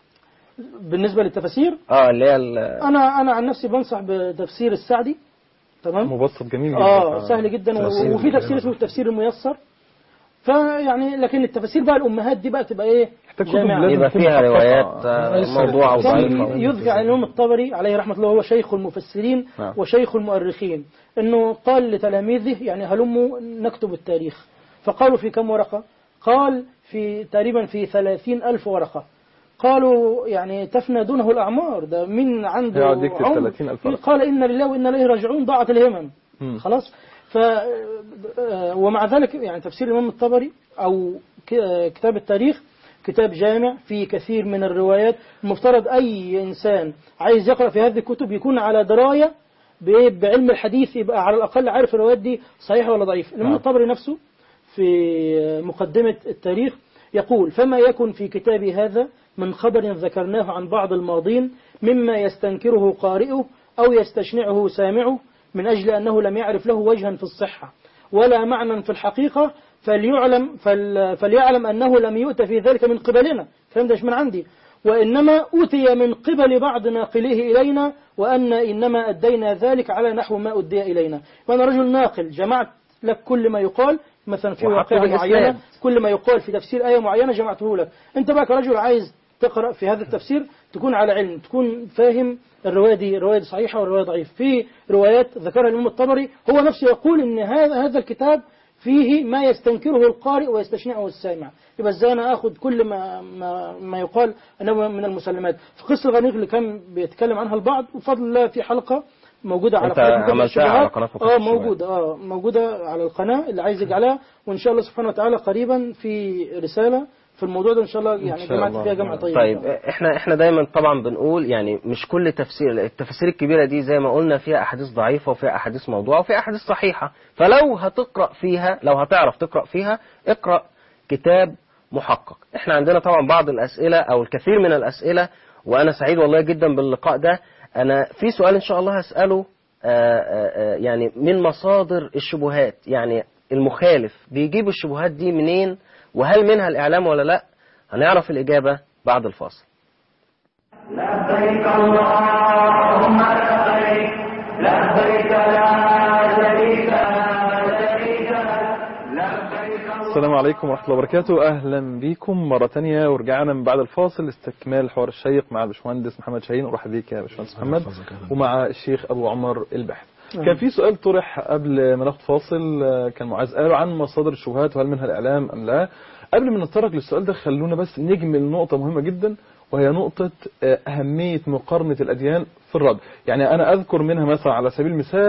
[SPEAKER 5] بالنسبة للتفاسير
[SPEAKER 3] اه اللي هي ال-
[SPEAKER 5] انا انا عن نفسي بنصح بتفسير السعدي تمام
[SPEAKER 2] مبسط جميل جدا
[SPEAKER 5] اه سهل جدا
[SPEAKER 4] تفسير
[SPEAKER 5] و- وفي تفسير اسمه التفسير الميسر فيعني لكن التفاسير بقى الامهات دي بقى تبقى ايه
[SPEAKER 2] محتاج كتب
[SPEAKER 5] جامعة.
[SPEAKER 2] لازم
[SPEAKER 3] يبقى
[SPEAKER 2] تكون
[SPEAKER 3] فيها
[SPEAKER 2] محققة.
[SPEAKER 3] روايات آه،
[SPEAKER 4] ليس-
[SPEAKER 3] موضوعه
[SPEAKER 5] كان
[SPEAKER 3] وضعيفه
[SPEAKER 5] يذكر عن الإمام الطبري عليه رحمة الله هو شيخ المفسرين
[SPEAKER 2] نعم.
[SPEAKER 5] وشيخ المؤرخين أنه قال لتلاميذه يعني هلموا نكتب التاريخ فقالوا في كم ورقة قال في تقريبا في ثلاثين ألف ورقة قالوا يعني تفنى دونه الأعمار ده مين عنده
[SPEAKER 2] يقعد يكتب
[SPEAKER 5] عمر
[SPEAKER 2] 30,000 ورقة.
[SPEAKER 5] قال إن لله وإنا إليه راجعون ضاعت الهمم
[SPEAKER 2] مم.
[SPEAKER 5] خلاص ف آه، ومع ذلك يعني تفسير الإمام الطبري أو ك- آه، كتاب التاريخ كتاب جامع فيه كثير من الروايات المفترض أي إنسان عايز يقرأ في هذه الكتب يكون على دراية ب- بعلم الحديث يبقى على الأقل عارف الروايات دي صحيحة ولا ضعيفة الإمام
[SPEAKER 2] نعم.
[SPEAKER 5] الطبري نفسه في مقدمة التاريخ يقول فما يكن في كتابي هذا من خبر ذكرناه عن بعض الماضين مما يستنكره قارئه أو يستشنعه سامعه من أجل أنه لم يعرف له وجها في الصحة ولا معنى في الحقيقة فليعلم فل فليعلم أنه لم يؤت في ذلك من قبلنا الكلام ده مش من عندي وإنما أوتي من قبل بعض ناقليه إلينا وأن إنما أدينا ذلك على نحو ما أدي إلينا وأنا رجل ناقل جمعت لك كل ما يقال مثلا في
[SPEAKER 3] وحقه
[SPEAKER 5] واقعة
[SPEAKER 3] بالإسناد.
[SPEAKER 5] معينة كل ما يقال في تفسير آية معينة جمعته لك أنت بقى كرجل عايز تقرأ في هذا التفسير تكون على علم تكون فاهم الرواية دي الرواية دي صحيحة والرواية ضعيفة في روايات ذكرها الإمام الطبري هو نفسه يقول إن هذا هذا الكتاب فيه ما يستنكره القارئ ويستشنعه السامع يبقى ازاي انا اخد كل ما ما, ما يقال انه من المسلمات في قصه الغنيق اللي كان بيتكلم عنها البعض وبفضل الله في حلقه موجوده على
[SPEAKER 3] أنت
[SPEAKER 5] قناه مكتبة
[SPEAKER 3] عملتها على
[SPEAKER 5] الشبهات.
[SPEAKER 3] قناة مكتبة
[SPEAKER 5] اه
[SPEAKER 3] الشبهات.
[SPEAKER 5] موجوده اه موجوده على القناه اللي عايز يجعلها وان شاء الله سبحانه وتعالى قريبا في رساله في الموضوع ده ان شاء الله يعني
[SPEAKER 2] شاء
[SPEAKER 5] جمعت
[SPEAKER 2] الله.
[SPEAKER 5] فيها جمع طيب
[SPEAKER 3] طيب احنا احنا دايما طبعا بنقول يعني مش كل تفسير التفاسير الكبيره دي زي ما قلنا فيها احاديث ضعيفه وفيها احاديث موضوعه وفيها احاديث صحيحه فلو هتقرا فيها لو هتعرف تقرا فيها اقرا كتاب محقق احنا عندنا طبعا بعض الاسئله او الكثير من الاسئله وانا سعيد والله جدا باللقاء ده انا في سؤال ان شاء الله هساله آه، آه، آه، يعني من مصادر الشبهات يعني المخالف بيجيب الشبهات دي منين وهل منها الاعلام ولا لا هنعرف الاجابه بعد الفاصل
[SPEAKER 1] لبيك اللهم لبيك لبيك لا شريك لك لبيك
[SPEAKER 2] السلام عليكم ورحمة الله وبركاته أهلا بكم مرة تانية ورجعنا من بعد الفاصل استكمال الحوار الشيق مع الباشمهندس محمد شاهين ورحب بيك يا باشمهندس محمد ومع الشيخ أبو عمر البحث كان في سؤال طرح قبل ما ناخد فاصل آه، كان معاذ قال عن مصادر الشبهات وهل منها الإعلام أم لا قبل ما نتطرق للسؤال ده خلونا بس نجمل نقطة مهمة جدا وهي نقطة آه، أهمية مقارنة الأديان في الرد يعني أنا أذكر منها مثلا على سبيل المثال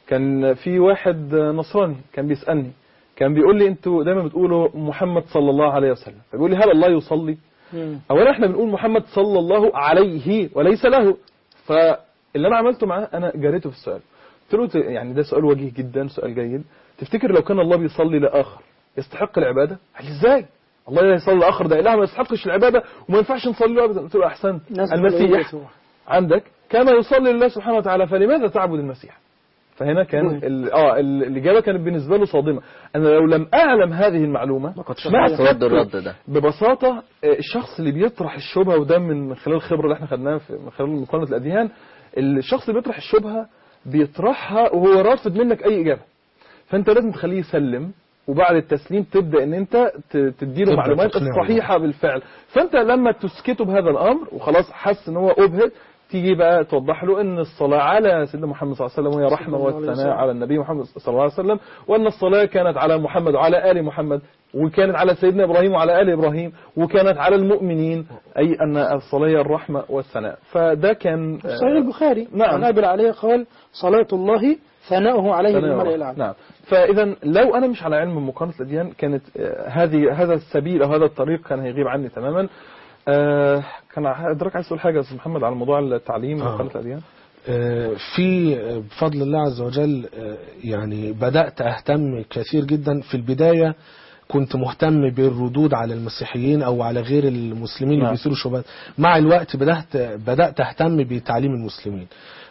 [SPEAKER 2] كان في واحد نصراني كان بيسالني كان بيقول لي انتوا دايما بتقولوا محمد صلى الله عليه وسلم فبيقول لي هل الله يصلي
[SPEAKER 5] مم.
[SPEAKER 2] اولا احنا بنقول محمد صلى الله عليه وليس له فاللي انا عملته معاه انا جريته في السؤال قلت له ت- يعني ده سؤال وجيه جدا سؤال جيد تفتكر لو كان الله بيصلي لاخر يستحق العباده قال لي ازاي الله لا يصلي لاخر ده اله ما يستحقش العباده وما ينفعش نصلي له ابدا قلت له احسنت
[SPEAKER 5] ناس
[SPEAKER 2] المسيح
[SPEAKER 5] بتقول
[SPEAKER 2] عندك كان يصلي لله سبحانه وتعالى فلماذا تعبد المسيح فهنا كان
[SPEAKER 5] مهم.
[SPEAKER 2] ال- اه ال- الاجابه كانت بالنسبه له صادمه انا لو لم اعلم هذه المعلومه
[SPEAKER 3] ما كنتش
[SPEAKER 2] ما
[SPEAKER 3] هتعرف ترد
[SPEAKER 2] أخدته.
[SPEAKER 3] الرد ده
[SPEAKER 2] ببساطة آه، الشخص اللي بيطرح الشبهة وده من خلال الخبرة اللي احنا خدناها في- من خلال مقارنة الأديان الشخص اللي بيطرح الشبهة بيطرحها وهو رافض منك أي إجابة فأنت لازم تخليه يسلم وبعد التسليم تبدأ ان انت ت- تديله
[SPEAKER 4] تبدأ
[SPEAKER 2] معلومات
[SPEAKER 4] تقنعه.
[SPEAKER 2] الصحيحة بالفعل فانت لما تسكته بهذا الامر وخلاص حس ان هو ابهت تيجي بقى توضح له ان الصلاة على سيدنا محمد صلى الله عليه وسلم وهي رحمة
[SPEAKER 5] الله عليه
[SPEAKER 2] والثناء
[SPEAKER 5] وسلم.
[SPEAKER 2] على النبي محمد صلى الله عليه وسلم وان الصلاة كانت على محمد وعلى آل محمد وكانت على سيدنا إبراهيم وعلى آل إبراهيم وكانت على المؤمنين أي أن الصلاة هي الرحمة والثناء فده كان
[SPEAKER 5] في صحيح البخاري
[SPEAKER 2] نعم.
[SPEAKER 5] عن ابي العلي قال صلاة الله ثناؤه عليه
[SPEAKER 2] ثناء
[SPEAKER 5] بالملأ
[SPEAKER 2] الرحمة.
[SPEAKER 5] الاعلى
[SPEAKER 2] نعم فإذا لو أنا مش على علم بمقارنة الأديان كانت آه، هذه هذا السبيل أو هذا الطريق كان هيغيب عني تماما آه، كان أدرك عايز تقول حاجة يا أستاذ محمد على موضوع التعليم
[SPEAKER 4] آه.
[SPEAKER 2] ومقارنة الأديان
[SPEAKER 4] آه، في آه، بفضل الله عز وجل آه، يعني بدأت أهتم كثير جدا في البداية كنت مهتم بالردود على المسيحيين أو على غير المسلمين اللي
[SPEAKER 2] نعم.
[SPEAKER 4] بيثيروا شبهات مع الوقت بدأت بدأت أهتم بتعليم المسلمين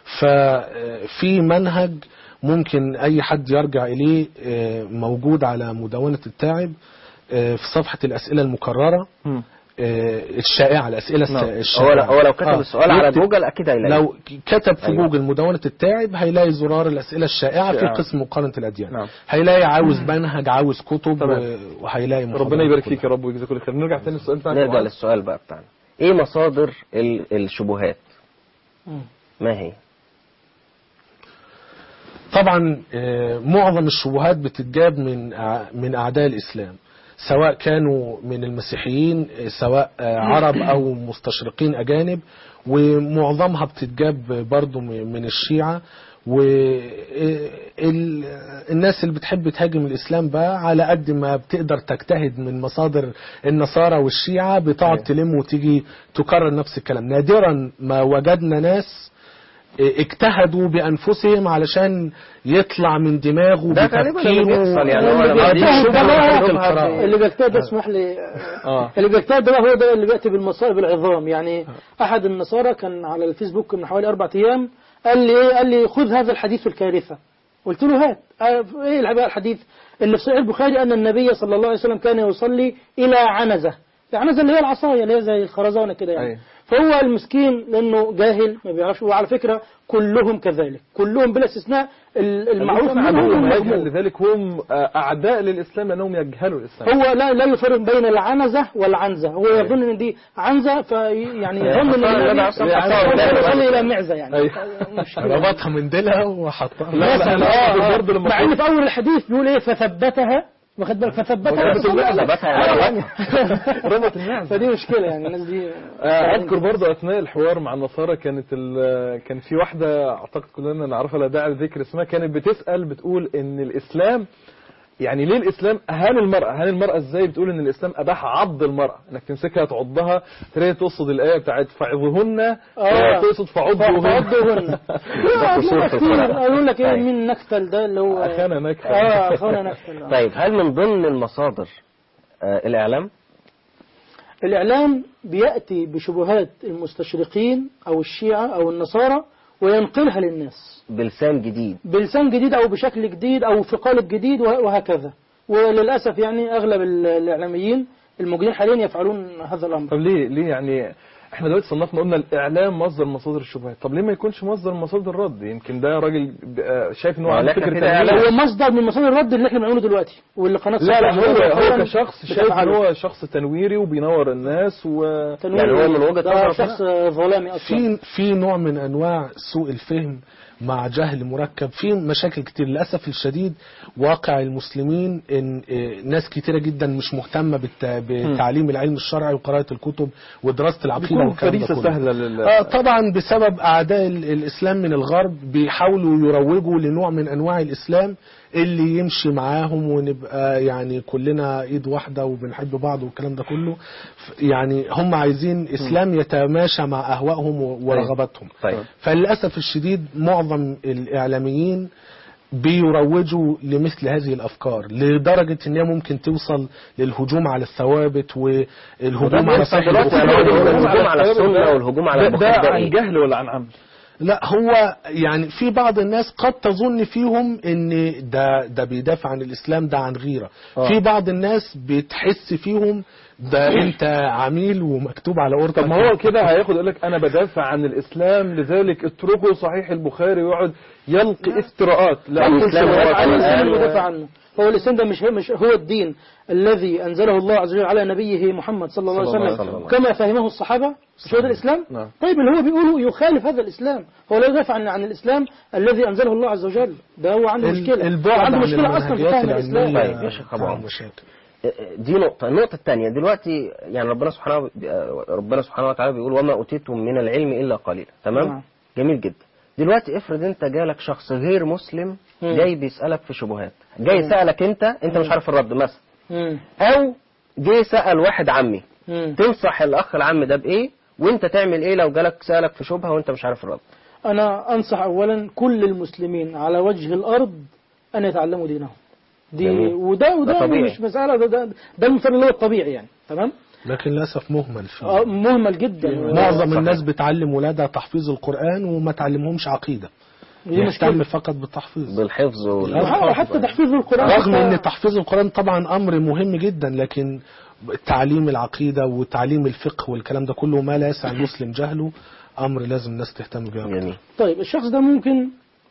[SPEAKER 4] ففي منهج ممكن أي حد يرجع إليه آه، موجود على مدونة التاعب آه، في صفحة الأسئلة المكررة
[SPEAKER 2] مم.
[SPEAKER 4] آه، الشائعة الأسئلة الس-
[SPEAKER 2] نعم.
[SPEAKER 3] هو
[SPEAKER 4] الشائعة
[SPEAKER 3] لو, هو لو كتب
[SPEAKER 4] آه.
[SPEAKER 3] السؤال على
[SPEAKER 4] يكتب-
[SPEAKER 3] جوجل اكيد هيلاقيه
[SPEAKER 4] لو كتب في
[SPEAKER 3] أيوة.
[SPEAKER 4] جوجل مدونة التاعب هيلاقي زرار الأسئلة الشائعة في
[SPEAKER 2] شائعة.
[SPEAKER 4] قسم مقارنة الأديان
[SPEAKER 2] نعم.
[SPEAKER 4] هيلاقي عاوز منهج عاوز كتب
[SPEAKER 2] تمام.
[SPEAKER 4] و- وهيلاقي
[SPEAKER 2] ربنا
[SPEAKER 4] محاضرات
[SPEAKER 2] يبارك
[SPEAKER 4] كلها.
[SPEAKER 2] فيك يا رب ويجزاك كل خير نرجع تاني للسؤال بتاعك
[SPEAKER 3] نرجع
[SPEAKER 2] معاذ.
[SPEAKER 3] للسؤال بقى بتاعنا ايه مصادر ال- الشبهات
[SPEAKER 5] مم.
[SPEAKER 3] ما هي
[SPEAKER 4] طبعا آه، معظم الشبهات بتتجاب من أع- من أعداء الإسلام سواء كانوا من المسيحيين آه، سواء آه، عرب أو مستشرقين أجانب ومعظمها بتتجاب برضو م- من الشيعة والناس اللي بتحب تهاجم الإسلام بقى على قد ما بتقدر تجتهد من مصادر النصارى والشيعة بتقعد
[SPEAKER 2] أيوة.
[SPEAKER 4] تلم وتيجي تكرر نفس الكلام نادرا ما وجدنا ناس اجتهدوا بانفسهم علشان يطلع من دماغه
[SPEAKER 3] ده غالبا اللي
[SPEAKER 4] بتفكيره
[SPEAKER 3] بيحصل يعني هو
[SPEAKER 5] اللي
[SPEAKER 3] لما
[SPEAKER 5] بيجتهد
[SPEAKER 3] بيجي
[SPEAKER 5] ده
[SPEAKER 3] يشوف
[SPEAKER 5] بقى-
[SPEAKER 3] يشوف القرار.
[SPEAKER 5] اللي بيجتهد ده اسمح لي
[SPEAKER 2] آه.
[SPEAKER 5] اللي بيجتهد ده بقى هو ده اللي بياتي بالمصائب العظام يعني احد النصارى كان على الفيسبوك من حوالي اربع ايام قال لي ايه قال لي خذ هذا الحديث الكارثه قلت له هات آه، ايه بقى الحديث اللي في صحيح البخاري ان النبي صلى الله عليه وسلم كان يصلي الى عنزه العنزه اللي هي العصايه اللي هي زي الخرزانه كده يعني
[SPEAKER 2] أيوة.
[SPEAKER 5] فهو المسكين لانه جاهل ما بيعرفش وعلى فكره كلهم كذلك كلهم بلا استثناء ال- المعروف
[SPEAKER 2] الإنسان
[SPEAKER 5] منهم
[SPEAKER 2] عدو
[SPEAKER 5] والمذموم.
[SPEAKER 2] يجهل لذلك هم آه، أعداء للإسلام لأنهم يجهلوا الإسلام
[SPEAKER 5] هو لا لا يفرق بين العنزة والعنزة هو يظن ان دي عنزة في يعني يظن ان
[SPEAKER 3] حصان،
[SPEAKER 5] النبي
[SPEAKER 3] لا، حصان،
[SPEAKER 5] هو
[SPEAKER 3] حصان.
[SPEAKER 5] يصلي الى معزة يعني
[SPEAKER 2] أيوة.
[SPEAKER 5] مشكلة.
[SPEAKER 4] ربطها من ديلها وحطها
[SPEAKER 2] لا، لا،
[SPEAKER 5] مثلا
[SPEAKER 2] لا،
[SPEAKER 5] آه، آه.
[SPEAKER 2] برضه لما
[SPEAKER 5] مع ان في اول الحديث بيقول ايه فثبتها واخد بالك فثبتها
[SPEAKER 2] ربط المعزة.
[SPEAKER 3] ثبتها
[SPEAKER 5] آه،
[SPEAKER 3] يعني.
[SPEAKER 2] ربط المعزة
[SPEAKER 5] فدي مشكلة يعني الناس دي
[SPEAKER 2] آه، اذكر برضه اثناء الحوار مع النصارى كانت ال- كان في واحده اعتقد كلنا نعرفها لا داعي لذكر اسمها كانت بتسال بتقول ان الاسلام يعني ليه الاسلام اهان المراه اهان المراه ازاي بتقول ان الاسلام اباح عض المراه انك تمسكها تعضها تلاقي تقصد الايه بتاعت فعظهن
[SPEAKER 5] آه.
[SPEAKER 2] تقصد فعضوهن
[SPEAKER 5] فعضوهن
[SPEAKER 3] قصور في
[SPEAKER 5] كتير
[SPEAKER 3] القرآن.
[SPEAKER 5] يقول لك ايه
[SPEAKER 3] طيب.
[SPEAKER 5] مين نكتل ده اللي هو
[SPEAKER 2] اخانا نكفى
[SPEAKER 5] اه اخونا نكتل آه.
[SPEAKER 3] طيب هل من ضمن المصادر آه، الاعلام
[SPEAKER 5] الإعلام بيأتي بشبهات المستشرقين أو الشيعة أو النصارى وينقلها للناس
[SPEAKER 3] بلسان جديد
[SPEAKER 5] بلسان جديد أو بشكل جديد أو في قالب جديد وه- وهكذا وللأسف يعني أغلب ال- الإعلاميين الموجودين حاليا يفعلون هذا الأمر
[SPEAKER 2] طب ليه ليه يعني احنا دلوقتي صنفنا قلنا الاعلام مصدر مصادر الشبهات طب ليه ما يكونش مصدر مصادر الرد يمكن ده راجل آه، شايف ان هو
[SPEAKER 3] ما
[SPEAKER 2] عنده
[SPEAKER 3] احنا
[SPEAKER 2] فكره
[SPEAKER 3] كده
[SPEAKER 2] تنوير.
[SPEAKER 3] إعلام.
[SPEAKER 5] هو مصدر من مصادر الرد اللي احنا بنعمله دلوقتي واللي قناة
[SPEAKER 2] لا لا
[SPEAKER 5] صفحة
[SPEAKER 2] هو
[SPEAKER 5] فعلاً
[SPEAKER 2] هو كشخص شايف ان
[SPEAKER 5] بتفعله.
[SPEAKER 2] هو شخص تنويري وبينور الناس و
[SPEAKER 5] تنوير
[SPEAKER 3] يعني هو من وجهة
[SPEAKER 5] ده
[SPEAKER 3] نظرك
[SPEAKER 5] شخص ظلامي أصلا
[SPEAKER 4] في في نوع من انواع سوء الفهم مع جهل مركب في مشاكل كتير للاسف الشديد واقع المسلمين ان آه، ناس كتيره جدا مش مهتمه بالت- بتعليم العلم الشرعي وقراءه الكتب ودراسه العقيده
[SPEAKER 2] بيكون
[SPEAKER 4] والكلام ده
[SPEAKER 2] فريسة
[SPEAKER 4] كله.
[SPEAKER 2] سهلة لل
[SPEAKER 4] آه طبعا بسبب اعداء ال- الاسلام من الغرب بيحاولوا يروجوا لنوع من انواع الاسلام اللي يمشي معاهم ونبقى يعني كلنا ايد واحده وبنحب بعض والكلام ده كله ف- يعني هم عايزين اسلام يتماشى مع اهوائهم و- ورغباتهم
[SPEAKER 3] طيب
[SPEAKER 4] فللاسف الشديد معظم الاعلاميين بيروجوا لمثل هذه الافكار لدرجه ان هي ممكن توصل للهجوم على الثوابت والهجوم على صحيح
[SPEAKER 3] دلوقتي
[SPEAKER 4] البخاري
[SPEAKER 3] الهجوم على السنة والهجوم على
[SPEAKER 2] ده,
[SPEAKER 3] البخاري
[SPEAKER 2] ده
[SPEAKER 3] ده
[SPEAKER 2] عن
[SPEAKER 3] إيه؟
[SPEAKER 2] جهل ولا عن عمد
[SPEAKER 4] لا هو يعني في بعض الناس قد تظن فيهم ان ده ده بيدافع عن الاسلام ده عن غيره
[SPEAKER 2] آه.
[SPEAKER 4] في بعض الناس بتحس فيهم ده انت عميل ومكتوب على قرطك
[SPEAKER 2] طب ما هو كده هياخد يقول لك انا بدافع عن الاسلام لذلك اتركوا صحيح البخاري ويقعد يلقي افتراءات لا
[SPEAKER 3] الإسلام هو
[SPEAKER 5] عن الإسلام
[SPEAKER 3] القرآن.
[SPEAKER 5] المدافع عنه هو الإسلام ده مش مش هو الدين الذي أنزله الله عز وجل على نبيه محمد صلى الله
[SPEAKER 2] صلى الله
[SPEAKER 5] عليه
[SPEAKER 2] عليه
[SPEAKER 5] وسلم
[SPEAKER 3] وسلم.
[SPEAKER 5] كما فهمه الصحابة مش هو ده الإسلام
[SPEAKER 2] نعم.
[SPEAKER 5] طيب اللي هو بيقوله يخالف هذا الإسلام هو لا يدافع عن, عن الإسلام الذي أنزله الله عز وجل ده هو عنده
[SPEAKER 4] ال-
[SPEAKER 5] مشكلة
[SPEAKER 4] البعد
[SPEAKER 5] عنده
[SPEAKER 4] عن
[SPEAKER 5] مشكلة أصلا في
[SPEAKER 4] المنهجيات
[SPEAKER 5] فهم الإسلام
[SPEAKER 4] العلمية
[SPEAKER 3] طيب يا شيخ أبو
[SPEAKER 4] عن
[SPEAKER 3] عمرو.
[SPEAKER 4] مشاكل.
[SPEAKER 3] دي نقطة النقطة الثانية دلوقتي يعني ربنا سبحانه ربنا سبحانه وتعالى بيقول وما أوتيتم من العلم إلا قليلا تمام
[SPEAKER 5] نعم.
[SPEAKER 3] جميل جدا دلوقتي افرض انت جالك شخص غير مسلم
[SPEAKER 5] مم.
[SPEAKER 3] جاي بيسألك في شبهات جاي سألك انت انت مش عارف الرد مثلا
[SPEAKER 5] مم.
[SPEAKER 3] او جاي سأل واحد عمي
[SPEAKER 5] مم.
[SPEAKER 3] تنصح الاخ العم ده بايه وانت تعمل ايه لو جالك سألك في شبهة وانت مش عارف الرد
[SPEAKER 5] أنا أنصح أولا كل المسلمين على وجه الأرض أن يتعلموا دينهم دي
[SPEAKER 3] جميل.
[SPEAKER 5] وده
[SPEAKER 3] ده
[SPEAKER 5] وده
[SPEAKER 3] طبيعي.
[SPEAKER 5] مش مسألة ده ده, ده المثال اللي هو الطبيعي يعني تمام
[SPEAKER 4] لكن للاسف مهمل فيه
[SPEAKER 5] آه، مهمل جدا
[SPEAKER 4] معظم
[SPEAKER 3] صحيح.
[SPEAKER 4] الناس بتعلم ولادها تحفيظ القرآن وما تعلمهمش عقيدة
[SPEAKER 5] دي مشكلة
[SPEAKER 4] يهتم فقط بالتحفيظ
[SPEAKER 3] بالحفظ وال...
[SPEAKER 5] آه، حتى تحفيظ القرآن
[SPEAKER 4] رغم
[SPEAKER 5] حتى-
[SPEAKER 4] ان تحفيظ القرآن طبعا امر مهم جدا لكن تعليم العقيدة وتعليم الفقه والكلام ده كله ما لا يسع المسلم جهله امر لازم الناس تهتم بيه أكتر.
[SPEAKER 3] جميل
[SPEAKER 5] طيب الشخص ده ممكن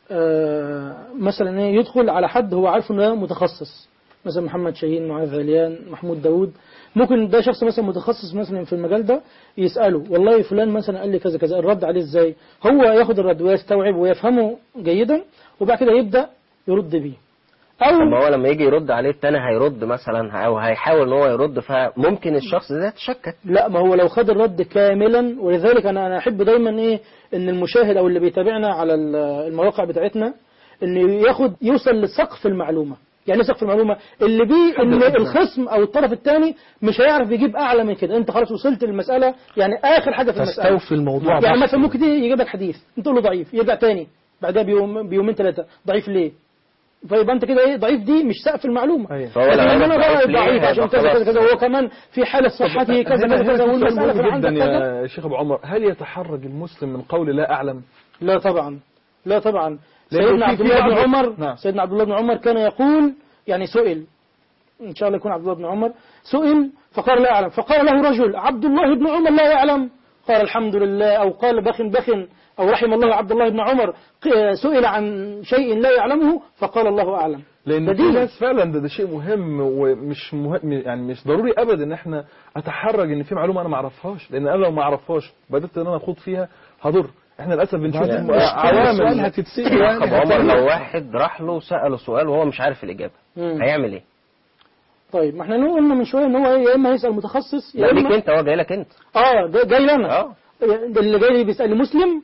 [SPEAKER 5] آه، مثلا إيه يدخل على حد هو عارف انه ده متخصص مثلا محمد شاهين معاذ غليان محمود داوود ممكن ده شخص مثلا متخصص مثلا في المجال ده يسأله والله فلان مثلا قال لي كذا كذا الرد عليه ازاي هو ياخد الرد ويستوعب ويفهمه جيدا وبعد كده يبدأ يرد بيه
[SPEAKER 3] طب ما
[SPEAKER 5] او
[SPEAKER 3] هو لما يجي يرد عليه التاني هيرد مثلا او هيحاول ان هو يرد فممكن الشخص ده يتشكك
[SPEAKER 5] لا ما هو لو خد الرد كاملا ولذلك انا انا احب دايما ايه ان المشاهد او اللي بيتابعنا على ال- المواقع بتاعتنا ان ياخد يوصل لسقف المعلومه يعني إيه سقف المعلومه اللي بيه ان الخصم او الطرف الثاني مش هيعرف يجيب اعلى من كده انت خلاص وصلت للمساله يعني اخر حاجه في المساله
[SPEAKER 4] تستوفي الموضوع
[SPEAKER 5] يعني
[SPEAKER 4] بحث.
[SPEAKER 5] مثلا ممكن تيجي يجيب لك حديث انت تقول له ضعيف يرجع تاني بعدها بيوم بيومين ثلاثه ضعيف ليه فيبقى انت كده ايه ضعيف دي مش سقف المعلومه
[SPEAKER 2] أيوة.
[SPEAKER 3] فهو
[SPEAKER 5] لكن
[SPEAKER 3] لو
[SPEAKER 5] لما
[SPEAKER 3] عرف
[SPEAKER 5] انا بقى
[SPEAKER 3] ضعيف ليه
[SPEAKER 5] ضعيف عشان
[SPEAKER 3] هيبقى
[SPEAKER 5] كذا كذا
[SPEAKER 3] خلاص.
[SPEAKER 5] كذا وهو كمان في حاله صحته كذا
[SPEAKER 2] هنا-
[SPEAKER 5] كذا
[SPEAKER 2] هنا
[SPEAKER 5] كذا
[SPEAKER 2] في سؤال
[SPEAKER 5] والمساله
[SPEAKER 2] مهم
[SPEAKER 5] في عندك
[SPEAKER 2] جدا
[SPEAKER 5] كذا
[SPEAKER 2] يا شيخ ابو عمر هل يتحرج المسلم من قول لا اعلم
[SPEAKER 5] لا طبعا لا طبعا
[SPEAKER 2] لأنه
[SPEAKER 5] سيدنا
[SPEAKER 2] في-
[SPEAKER 5] عبد
[SPEAKER 2] في
[SPEAKER 5] الله بن
[SPEAKER 2] بعض-
[SPEAKER 5] عمر
[SPEAKER 2] نعم.
[SPEAKER 5] سيدنا عبد الله بن عمر كان يقول يعني سئل ان شاء الله يكون عبد الله بن عمر سئل فقال لا اعلم فقال له رجل عبد الله بن عمر لا يعلم قال الحمد لله او قال بخ بخ او رحم الله عبد الله بن عمر ق- سئل عن شيء لا يعلمه فقال الله اعلم
[SPEAKER 2] لان
[SPEAKER 5] ده
[SPEAKER 2] في
[SPEAKER 5] دين.
[SPEAKER 2] ناس فعلا ده, ده شيء مهم ومش مهم يعني مش ضروري ابدا ان احنا اتحرج ان في معلومه انا ما اعرفهاش لان انا لو ما اعرفهاش بدات ان انا اخوض فيها هضر احنا للاسف بنشوف
[SPEAKER 4] بعدين مش كل سؤال
[SPEAKER 2] عوامل
[SPEAKER 4] هتتسأل يعني
[SPEAKER 3] طب عمر لو واحد راح له سأله سؤال وهو مش عارف الإجابة
[SPEAKER 5] مم.
[SPEAKER 3] هيعمل ايه؟
[SPEAKER 5] طيب ما احنا لو قلنا من شويه ان هو إيه، يا اما هيسال متخصص
[SPEAKER 3] لا
[SPEAKER 5] يا
[SPEAKER 3] ليك
[SPEAKER 5] اما
[SPEAKER 3] انت هو جاي لك انت
[SPEAKER 5] اه ده جاي لنا
[SPEAKER 3] اه
[SPEAKER 5] اللي جاي بيسال مسلم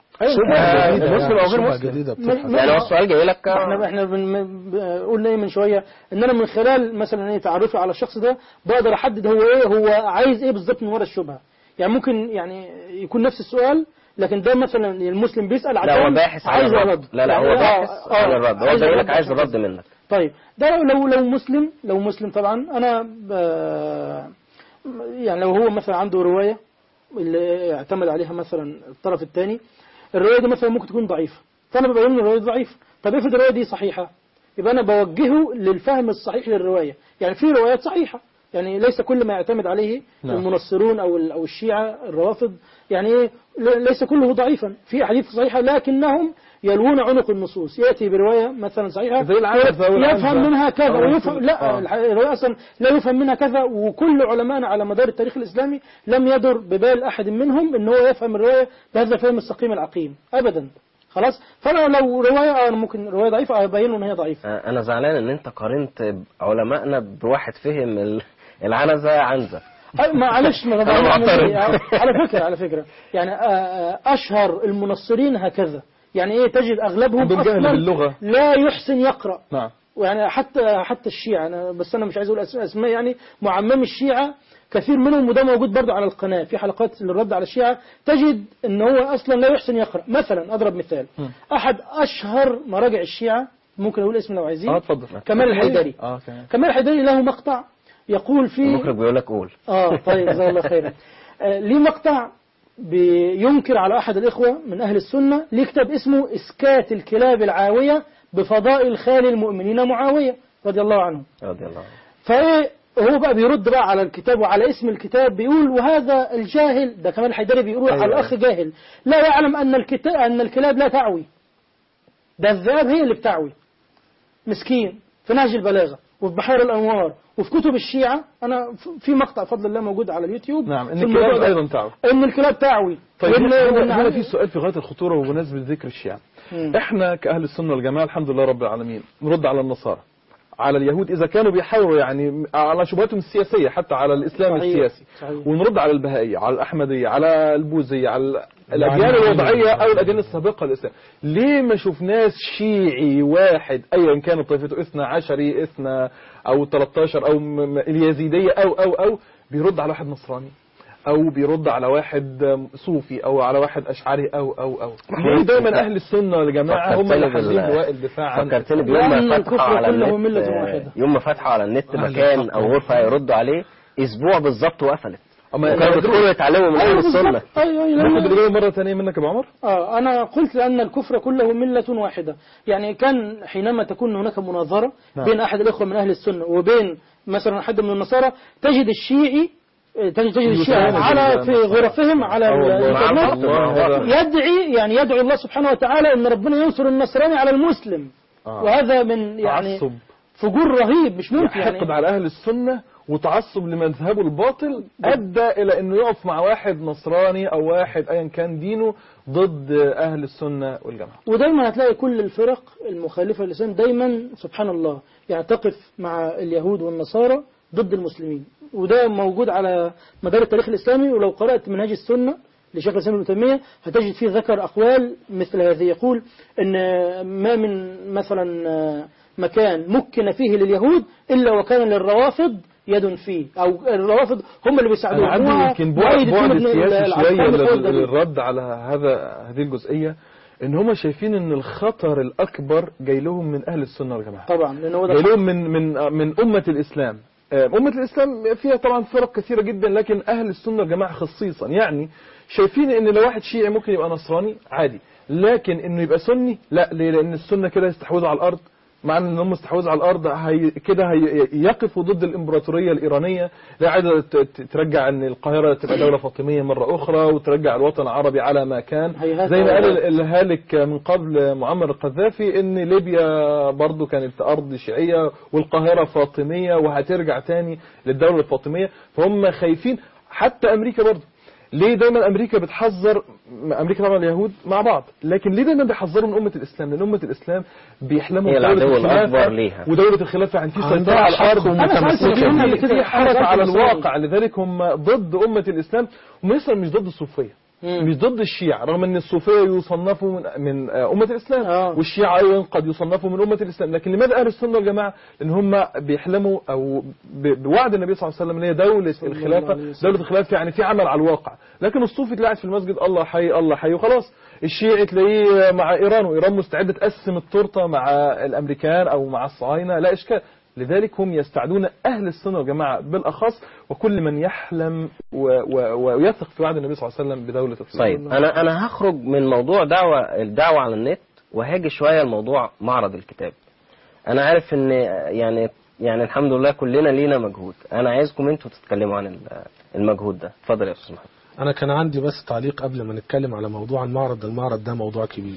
[SPEAKER 4] شبهة جديدة
[SPEAKER 3] مسلم
[SPEAKER 4] يعني،
[SPEAKER 3] أو غير
[SPEAKER 4] شبهة
[SPEAKER 3] مسلم.
[SPEAKER 4] جديدة
[SPEAKER 5] م-
[SPEAKER 4] بتبحث.
[SPEAKER 5] م-
[SPEAKER 3] يعني هو السؤال جاي لك
[SPEAKER 5] احنا احنا بن... ب- قلنا ايه من شويه ان انا من خلال مثلا ايه تعرفي على الشخص ده بقدر احدد هو ايه هو عايز ايه بالظبط من ورا الشبهه يعني ممكن يعني يكون نفس السؤال لكن ده مثلا المسلم بيسال عشان
[SPEAKER 3] لا هو باحث عن
[SPEAKER 5] عايز
[SPEAKER 3] الرد
[SPEAKER 5] الرد
[SPEAKER 3] لا لا
[SPEAKER 5] يعني
[SPEAKER 3] هو
[SPEAKER 5] آه،
[SPEAKER 3] باحث
[SPEAKER 5] آه،
[SPEAKER 3] عن الرد هو
[SPEAKER 5] عايز
[SPEAKER 3] جاي
[SPEAKER 5] الرد
[SPEAKER 3] لك عايز
[SPEAKER 5] عشان
[SPEAKER 3] الرد
[SPEAKER 5] كذا.
[SPEAKER 3] منك
[SPEAKER 5] طيب ده لو لو لو مسلم لو مسلم طبعا انا ب... يعني لو هو مثلا عنده روايه اللي اعتمد عليها مثلا الطرف الثاني الروايه دي مثلا ممكن تكون ضعيفه فانا ببين له الروايه دي ضعيفه طب افرض الروايه دي صحيحه يبقى انا بوجهه للفهم الصحيح للروايه يعني في روايات صحيحه يعني ليس كل ما يعتمد عليه
[SPEAKER 2] نعم.
[SPEAKER 5] المنصرون او ال- او الشيعه الروافض يعني إيه؟ ل- ليس كله ضعيفا في احاديث صحيحه لكنهم يلوون عنق النصوص ياتي بروايه مثلا صحيحه
[SPEAKER 2] زي العنزة والعنزة.
[SPEAKER 5] يفهم منها كذا
[SPEAKER 2] آه.
[SPEAKER 5] ويفهم لا
[SPEAKER 2] آه.
[SPEAKER 5] الح- الروايه اصلا لا يفهم منها كذا وكل علمائنا على مدار التاريخ الاسلامي لم يدر ببال احد منهم ان هو يفهم الروايه بهذا الفهم السقيم العقيم ابدا خلاص فانا لو روايه آه، أنا ممكن روايه ضعيفه ابين له ان هي ضعيفه
[SPEAKER 3] آه، انا زعلان ان انت قارنت علمائنا بواحد فهم ال- العنزه عنزه
[SPEAKER 5] أي معلش ما
[SPEAKER 3] أنا
[SPEAKER 5] طبعاً
[SPEAKER 3] معترض.
[SPEAKER 5] يعني على فكره على فكره يعني آه، آه، اشهر المنصرين هكذا يعني ايه تجد اغلبهم
[SPEAKER 2] عندهم جهل
[SPEAKER 5] اصلا
[SPEAKER 2] باللغة.
[SPEAKER 5] لا يحسن يقرا
[SPEAKER 2] نعم
[SPEAKER 5] ويعني حتى حتى الشيعة أنا بس أنا مش عايز أقول أس- أسماء يعني معمم الشيعة كثير منهم وده موجود برضه على القناة في حلقات للرد على الشيعة تجد أن هو أصلا لا يحسن يقرأ مثلا أضرب مثال أحد أشهر مراجع الشيعة ممكن أقول اسم لو عايزين
[SPEAKER 2] اه اتفضل
[SPEAKER 5] كمال الحيدري
[SPEAKER 2] اه كمان
[SPEAKER 5] كمال الحيدري له مقطع يقول فيه
[SPEAKER 3] المخرج بيقول لك قول
[SPEAKER 5] اه طيب جزاه الله خيرا آه ليه مقطع بينكر على احد الاخوه من اهل السنه ليه كتاب اسمه اسكات الكلاب العاويه بفضائل خال المؤمنين معاويه رضي الله عنه
[SPEAKER 3] رضي الله عنه
[SPEAKER 5] فايه هو بقى بيرد بقى على الكتاب وعلى اسم الكتاب بيقول وهذا الجاهل ده كمان الحيدري بيقول
[SPEAKER 2] أيوة.
[SPEAKER 5] على الاخ جاهل لا يعلم ان الكتاب ان الكلاب لا تعوي ده الذئاب هي اللي بتعوي مسكين في نهج البلاغه وفي بحار الانوار وفي كتب الشيعه انا ف- في مقطع بفضل الله موجود على اليوتيوب
[SPEAKER 2] نعم ان
[SPEAKER 5] في الموضوع
[SPEAKER 2] الكلاب
[SPEAKER 5] ده.
[SPEAKER 2] ايضا تعب
[SPEAKER 5] ان الكلاب تعوي
[SPEAKER 2] طيب
[SPEAKER 5] وإن-
[SPEAKER 2] هنا,
[SPEAKER 5] وإن
[SPEAKER 2] هنا
[SPEAKER 5] عن-
[SPEAKER 2] في سؤال في غايه الخطوره وبمناسبه ذكر الشيعة
[SPEAKER 5] مم.
[SPEAKER 2] احنا كاهل السنه والجماعه الحمد لله رب العالمين نرد على النصارى على اليهود اذا كانوا بيحاولوا يعني على شبهاتهم السياسيه حتى على الاسلام
[SPEAKER 5] صحيح.
[SPEAKER 2] السياسي
[SPEAKER 5] صحيح.
[SPEAKER 2] ونرد على البهائيه على الاحمديه على البوذيه على الاديان
[SPEAKER 4] يعني-
[SPEAKER 2] الوضعيه او الاديان السابقه للاسلام ليه ما شفناش شيعي واحد ايا كانت طائفته اثنا عشري اثنا او 13 او م- م- اليزيديه او او او بيرد على واحد نصراني او بيرد على واحد صوفي او على واحد اشعري او او او ليه دايما اهل السنه والجماعه هم اللي
[SPEAKER 3] فكرتني
[SPEAKER 2] حاسين
[SPEAKER 3] بال-
[SPEAKER 2] بواء الدفاع عن
[SPEAKER 3] فكرتني بيوم
[SPEAKER 5] لأن
[SPEAKER 3] ما
[SPEAKER 5] الكفر
[SPEAKER 3] فتحوا على
[SPEAKER 5] كله
[SPEAKER 3] النت
[SPEAKER 5] ملة
[SPEAKER 3] آه،
[SPEAKER 5] واحدة.
[SPEAKER 3] يوم ما فتحوا على النت
[SPEAKER 4] أهل
[SPEAKER 3] مكان
[SPEAKER 4] الحق
[SPEAKER 3] او غرفه يردوا عليه اسبوع بالظبط وقفلت
[SPEAKER 2] أما
[SPEAKER 3] كانوا بيدخلوا يتعلموا من اهل
[SPEAKER 5] أيوة
[SPEAKER 3] السنه
[SPEAKER 5] بالظبط. أيوة أيوة
[SPEAKER 2] ناخد
[SPEAKER 5] لأن-
[SPEAKER 2] الإجابة مرة ثانية منك يا أبو عمر
[SPEAKER 5] آه أنا قلت لأن الكفر كله ملة واحدة يعني كان حينما تكون هناك مناظرة
[SPEAKER 2] نعم.
[SPEAKER 5] بين أحد الإخوة من أهل السنة وبين مثلا حد من النصارى تجد الشيعي تجد تجد الشيعة
[SPEAKER 2] يتعامل
[SPEAKER 5] على في
[SPEAKER 2] بالنصارى.
[SPEAKER 5] غرفهم على
[SPEAKER 2] آه والله.
[SPEAKER 3] مع بعض،
[SPEAKER 5] الإنترنت
[SPEAKER 3] مع بعض.
[SPEAKER 5] يدعي يعني يدعو الله سبحانه وتعالى أن ربنا ينصر النصراني على المسلم
[SPEAKER 2] آه.
[SPEAKER 5] وهذا من يعني
[SPEAKER 2] تعصب
[SPEAKER 5] فجور رهيب مش ممكن
[SPEAKER 2] حقد
[SPEAKER 5] يعني
[SPEAKER 2] على أهل السنة وتعصب لمذهبه الباطل أدى إلى أنه يقف مع واحد نصراني أو واحد أيا كان دينه ضد أهل السنة والجماعة
[SPEAKER 5] ودايما هتلاقي كل الفرق المخالفة للإسلام دايما سبحان الله يعني تقف مع اليهود والنصارى ضد المسلمين وده موجود على مدار التاريخ الإسلامي ولو قرأت منهج السنة لشيخ الإسلام ابن تيمية هتجد فيه ذكر أقوال مثل هذه يقول أن ما من مثلا مكان مكن فيه لليهود إلا وكان للروافض يد فيه أو الروافض هم اللي بيساعدوه
[SPEAKER 2] أنا عندي
[SPEAKER 5] هو
[SPEAKER 2] يمكن بعد,
[SPEAKER 5] مؤيد
[SPEAKER 2] بعد
[SPEAKER 5] ابن
[SPEAKER 2] سياسي
[SPEAKER 5] العقاد
[SPEAKER 2] شوية
[SPEAKER 5] القول
[SPEAKER 2] لل-
[SPEAKER 5] ده.
[SPEAKER 2] للرد على هذا هذه الجزئية ان هم شايفين ان الخطر الاكبر جاي لهم من اهل السنه والجماعه
[SPEAKER 5] طبعا لأن هو ده
[SPEAKER 2] جاي لهم من من من امه الاسلام آه، امه الاسلام فيها طبعا فرق كثيره جدا لكن اهل السنه والجماعه خصيصا يعني شايفين ان لو واحد شيعي ممكن يبقى نصراني عادي لكن انه يبقى سني لا ليه لان السنه كده يستحوذوا على الارض مع ان هم استحوذوا على الارض هي كده هي يقفوا ضد الامبراطوريه الايرانيه لا عايزه ت- ت- ترجع ان القاهره تبقى دوله فاطميه مره اخرى وترجع الوطن العربي على ما كان
[SPEAKER 5] هيهات
[SPEAKER 2] زي ما قال
[SPEAKER 5] وهيهات.
[SPEAKER 2] الهالك من قبل معمر القذافي ان ليبيا برضو كانت ارض شيعيه والقاهره فاطميه وهترجع تاني للدوله الفاطميه فهم خايفين حتى امريكا برضو ليه دايما امريكا بتحذر امريكا طبعا اليهود مع بعض لكن ليه دايما بيحذروا من امه الاسلام لان امه الاسلام بيحلموا
[SPEAKER 3] هي
[SPEAKER 2] بدولة
[SPEAKER 3] العدو
[SPEAKER 2] الخلافة
[SPEAKER 3] الأكبر ليها.
[SPEAKER 2] ودوله الخلافه يعني في
[SPEAKER 4] عندها
[SPEAKER 2] سيطره على
[SPEAKER 4] حق
[SPEAKER 2] الارض
[SPEAKER 5] أنا سألت
[SPEAKER 2] وفي-
[SPEAKER 5] سؤال قبل كده،
[SPEAKER 2] في
[SPEAKER 5] أنا
[SPEAKER 2] حرس
[SPEAKER 5] سألت
[SPEAKER 2] على
[SPEAKER 5] سؤال.
[SPEAKER 2] الواقع لذلك هم ضد امه الاسلام ومثلا مش ضد الصوفيه
[SPEAKER 5] مم.
[SPEAKER 2] مش ضد الشيعة رغم ان الصوفية يصنفوا من, من آه، أمة الإسلام
[SPEAKER 5] آه.
[SPEAKER 2] والشيعة أيضا قد يصنفوا من أمة الإسلام لكن لماذا أهل السنة والجماعة لأن هم بيحلموا أو ب- بوعد النبي صلى الله عليه وسلم ان هي دولة
[SPEAKER 5] الله
[SPEAKER 2] الخلافة
[SPEAKER 5] عليه وسلم.
[SPEAKER 2] دولة الخلافة يعني في عمل على الواقع لكن الصوفي تلاقي في المسجد الله حي الله حي وخلاص الشيعي تلاقيه مع إيران وإيران مستعدة تقسم التورتة مع الأمريكان أو مع الصهاينة لا إشكال لذلك هم يستعدون أهل السنة والجماعة بالأخص وكل من يحلم و و ويثق في وعد النبي صلى الله عليه وسلم بدولة الخلافة
[SPEAKER 3] طيب انا انا هخرج من موضوع دعوه الدعوه على النت وهاجي شويه لموضوع معرض الكتاب انا عارف ان يعني يعني الحمد لله كلنا لينا مجهود انا عايزكم انتوا تتكلموا عن ال- المجهود ده اتفضل يا استاذ محمد
[SPEAKER 4] انا كان عندي بس تعليق قبل ما نتكلم على موضوع المعرض المعرض ده موضوع كبير